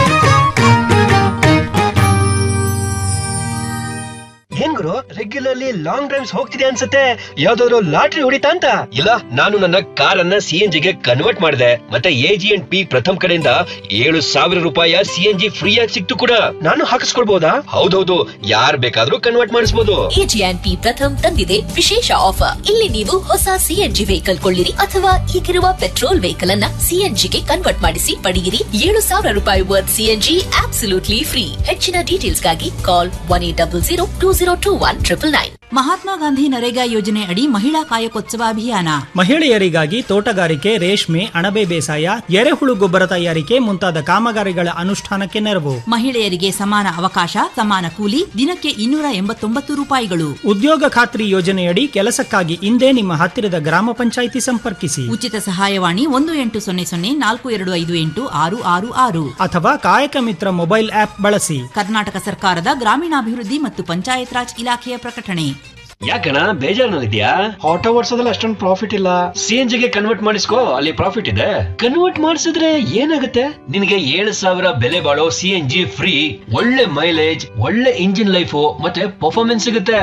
ಏನ್ ಗುರು ರೆಗ್ಯುಲರ್ಲಿ ಲಾಂಗ್ ಡ್ರೈವ್ಸ್ ಹೋಗ್ತಿದೆ ಅನ್ಸುತ್ತೆ ಯಾವ್ದಾದ್ರು ಲಾಟ್ರಿ ಹೊಡಿತಾ ಅಂತ ಇಲ್ಲ ನಾನು ನನ್ನ ಕಾರನ್ನ ಸಿ ಎನ್ ಜಿಗೆ ಕನ್ವರ್ಟ್ ಮಾಡಿದೆ ಮತ್ತೆ A G and P Pratham ಕಡೆಯಿಂದ ಏಳು ಸಾವಿರ ರೂಪಾಯಿ ಸಿ ಎನ್ ಜಿ ಫ್ರೀ ಆಗಿ ಸಿಕ್ತು ಕೂಡ ನಾನು ಹಾಕಿಸ್ಕೊಳ್ಬಹುದಾ ಹೌದೌದು ಯಾರ್ ಬೇಕಾದ್ರೂ ಕನ್ವರ್ಟ್ ಮಾಡಿಸಬಹುದು ಎಜಿಎನ್ಪಿ ಪ್ರಥಮ್ ತಂದಿದೆ ವಿಶೇಷ ಆಫರ್ ಇಲ್ಲಿ ನೀವು ಹೊಸ ಸಿಎನ್ಜಿ ವೆಹಿಕಲ್ ಕೊಳ್ಳಿರಿ ಅಥವಾ ಈಗಿರುವ ಪೆಟ್ರೋಲ್ ವೆಹಿಕಲ್ ಅನ್ನ ಸಿಎನ್ಜಿಗೆ ಕನ್ವರ್ಟ್ ಮಾಡಿಸಿ ಪಡೆಯಿರಿ ಏಳು ಸಾವಿರ ರೂಪಾಯಿ ವರ್ತ್ ಸಿಎನ್ಜಿ ಆಬ್ಸಲ್ಯೂಟ್ಲಿ ಫ್ರೀ ಹೆಚ್ಚಿನ ಡೀಟೇಲ್ಸ್ಗಾಗಿ call one eight double zero two zero two one triple nine Mahatma Gandhi NREGA ಯೋಜನೆ ಅಡಿ ಮಹಿಳಾ ಕಾಯಕೋತ್ಸವ ಅಭಿಯಾನ ಮಹಿಳೆಯರಿಗಾಗಿ ತೋಟಗಾರಿಕೆ ರೇಷ್ಮೆ ಅಣಬೆ ಬೇಸಾಯ ಎರೆಹುಳು ಗೊಬ್ಬರ ತಯಾರಿಕೆ ಮುಂತಾದ ಕಾಮಗಾರಿಗಳ ಅನುಷ್ಠಾನಕ್ಕೆ ನೆರವು ಮಹಿಳೆಯರಿಗೆ ಸಮಾನ ಅವಕಾಶ ಸಮಾನ ಕೂಲಿ ದಿನಕ್ಕೆ ಇನ್ನೂರ ಎಂಬತ್ತೊಂಬತ್ತು ರೂಪಾಯಿಗಳು ಉದ್ಯೋಗ ಖಾತ್ರಿ ಯೋಜನೆಯಡಿ ಕೆಲಸಕ್ಕಾಗಿ ಇಂದೇ ನಿಮ್ಮ ಹತ್ತಿರದ ಗ್ರಾಮ ಪಂಚಾಯಿತಿ ಸಂಪರ್ಕಿಸಿ ಉಚಿತ ಸಹಾಯವಾಣಿ ಒಂದು ಎಂಟು ಸೊನ್ನೆ ಸೊನ್ನೆ ನಾಲ್ಕು ಎರಡು ಐದು ಎಂಟು ಆರು ಆರು ಆರು ಅಥವಾ ಕಾಯಕ ಮಿತ್ರ ಮೊಬೈಲ್ ಆಪ್ ಬಳಸಿ ಕರ್ನಾಟಕ ಸರ್ಕಾರದ ಗ್ರಾಮೀಣಾಭಿವೃದ್ಧಿ ಮತ್ತು ಪಂಚಾಯತ್ ರಾಜ್ ಇಲಾಖೆಯ ಪ್ರಕಟಣೆ ಯಾಕಣ ಬೇಜಾರಿನಲ್ಲಿದ್ಯಾ ಆಟೋ ಓಡಿಸೋದ್ರಲ್ಲಿ ಅಷ್ಟೊಂದು ಪ್ರಾಫಿಟ್ ಇಲ್ಲ ಸಿ ಎನ್ ಜಿಗೆ ಕನ್ವರ್ಟ್ ಮಾಡಿಸ್ಕೋ ಅಲ್ಲಿ ಪ್ರಾಫಿಟ್ ಇದೆ ಕನ್ವರ್ಟ್ ಮಾಡಿಸಿದ್ರೆ ಏನಾಗುತ್ತೆ ನಿನಗೆ ಏಳು ಸಾವಿರ ಬೆಲೆ ಬಾಳೋ ಸಿ ಎನ್ ಜಿ ಫ್ರೀ ಒಳ್ಳೆ ಮೈಲೇಜ್ ಒಳ್ಳೆ ಇಂಜಿನ್ ಲೈಫು ಮತ್ತೆ ಪರ್ಫಾರ್ಮೆನ್ಸ್ ಸಿಗುತ್ತೆ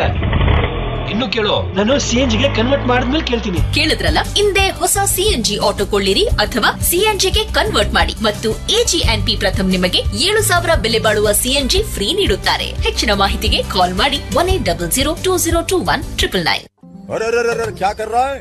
ಇನ್ನು ಕೇಳು ನಾನು ಸಿ ಎನ್ ಜಿಗೆ ಕನ್ವರ್ಟ್ ಮಾಡಿದ್ಮೇಲೆ ಕೇಳ್ತೀನಿ ಕೇಳಿದ್ರಲ್ಲ ಹಿಂದೆ ಹೊಸ ಸಿಎನ್ಜಿ ಆಟೋ ಕೊಳ್ಳಿರಿ ಅಥವಾ ಸಿಎನ್ಜಿಗೆ ಕನ್ವರ್ಟ್ ಮಾಡಿ ಮತ್ತು ಎಜಿಎನ್ಪಿ ಪ್ರಥಮ್ ನಿಮಗೆ ಏಳು ಸಾವಿರ ಬೆಲೆ ಬಾಳುವ ಸಿಎನ್ಜಿ ಫ್ರೀ ನೀಡುತ್ತಾರೆ ಹೆಚ್ಚಿನ ಮಾಹಿತಿಗೆ ಕಾಲ್ ಮಾಡಿ one eight double zero two zero two one triple nine अरे अरे अरे अरे क्या कर रहा है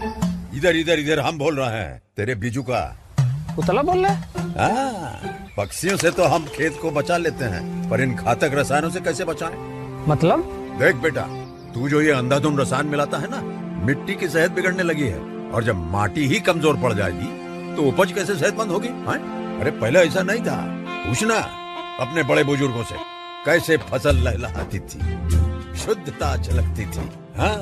इधर इधर इधर हम बोल रहे हैं तेरे बीजू का उतला बोल रहा हाँ, पक्षियों से तो हम खेत को बचा लेते हैं पर इन घातक रसायनों से कैसे बचाएं? मतलब देख बेटा तू जो ये अंधाधुंध रसायन मिलाता है ना मिट्टी की सेहत बिगड़ने लगी है और जब माटी ही कमजोर पड़ जाएगी तो उपज कैसे सेहतमंद होगी हाँ? अरे पहले ऐसा नहीं था पूछना अपने बड़े बुजुर्गों से कैसे फसल लहलहाती थी शुद्धता झलकती थी हाँ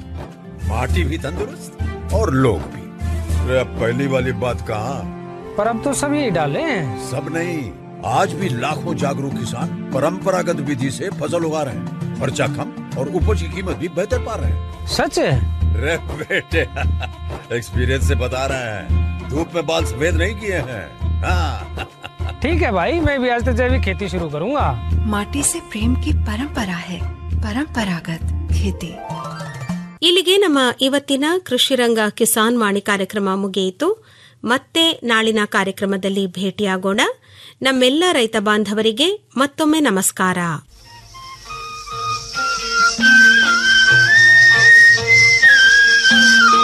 माटी भी तंदुरुस्त और लोग भी अरे अब पहली वाली बात कहाँ पर अब तो सभी डाले हैं सब नहीं आज भी लाखों जागरूक किसान परंपरागत विधि से फसल उगा रहे हैं खर्चा कम और उपज की कीमत भी बेहतर पा रहे हैं सच है रे बेटे एक्सपीरियंस से बता रहे हैं धूप में बाल सफेद नहीं किए हैं हाँ ठीक है भाई मैं भी आज से जैविक खेती शुरू करूंगा माटी से प्रेम की परंपरा है परंपरागत खेती ಇಲ್ಲಿಗೆ ನಮ್ಮ ಇವತ್ತಿನ ಕೃಷಿರಂಗ ಕಿಸಾನ್ ವಾಣಿ ಕಾರ್ಯಕ್ರಮ ಮುಗಿಯಿತು ಮತ್ತೆ ನಾಳಿನ ಕಾರ್ಯಕ್ರಮದಲ್ಲಿ ಭೇಟಿಯಾಗೋಣ ನಮ್ಮೆಲ್ಲ ರೈತ ಬಾಂಧವರಿಗೆ ಮತ್ತೊಮ್ಮೆ ನಮಸ್ಕಾರ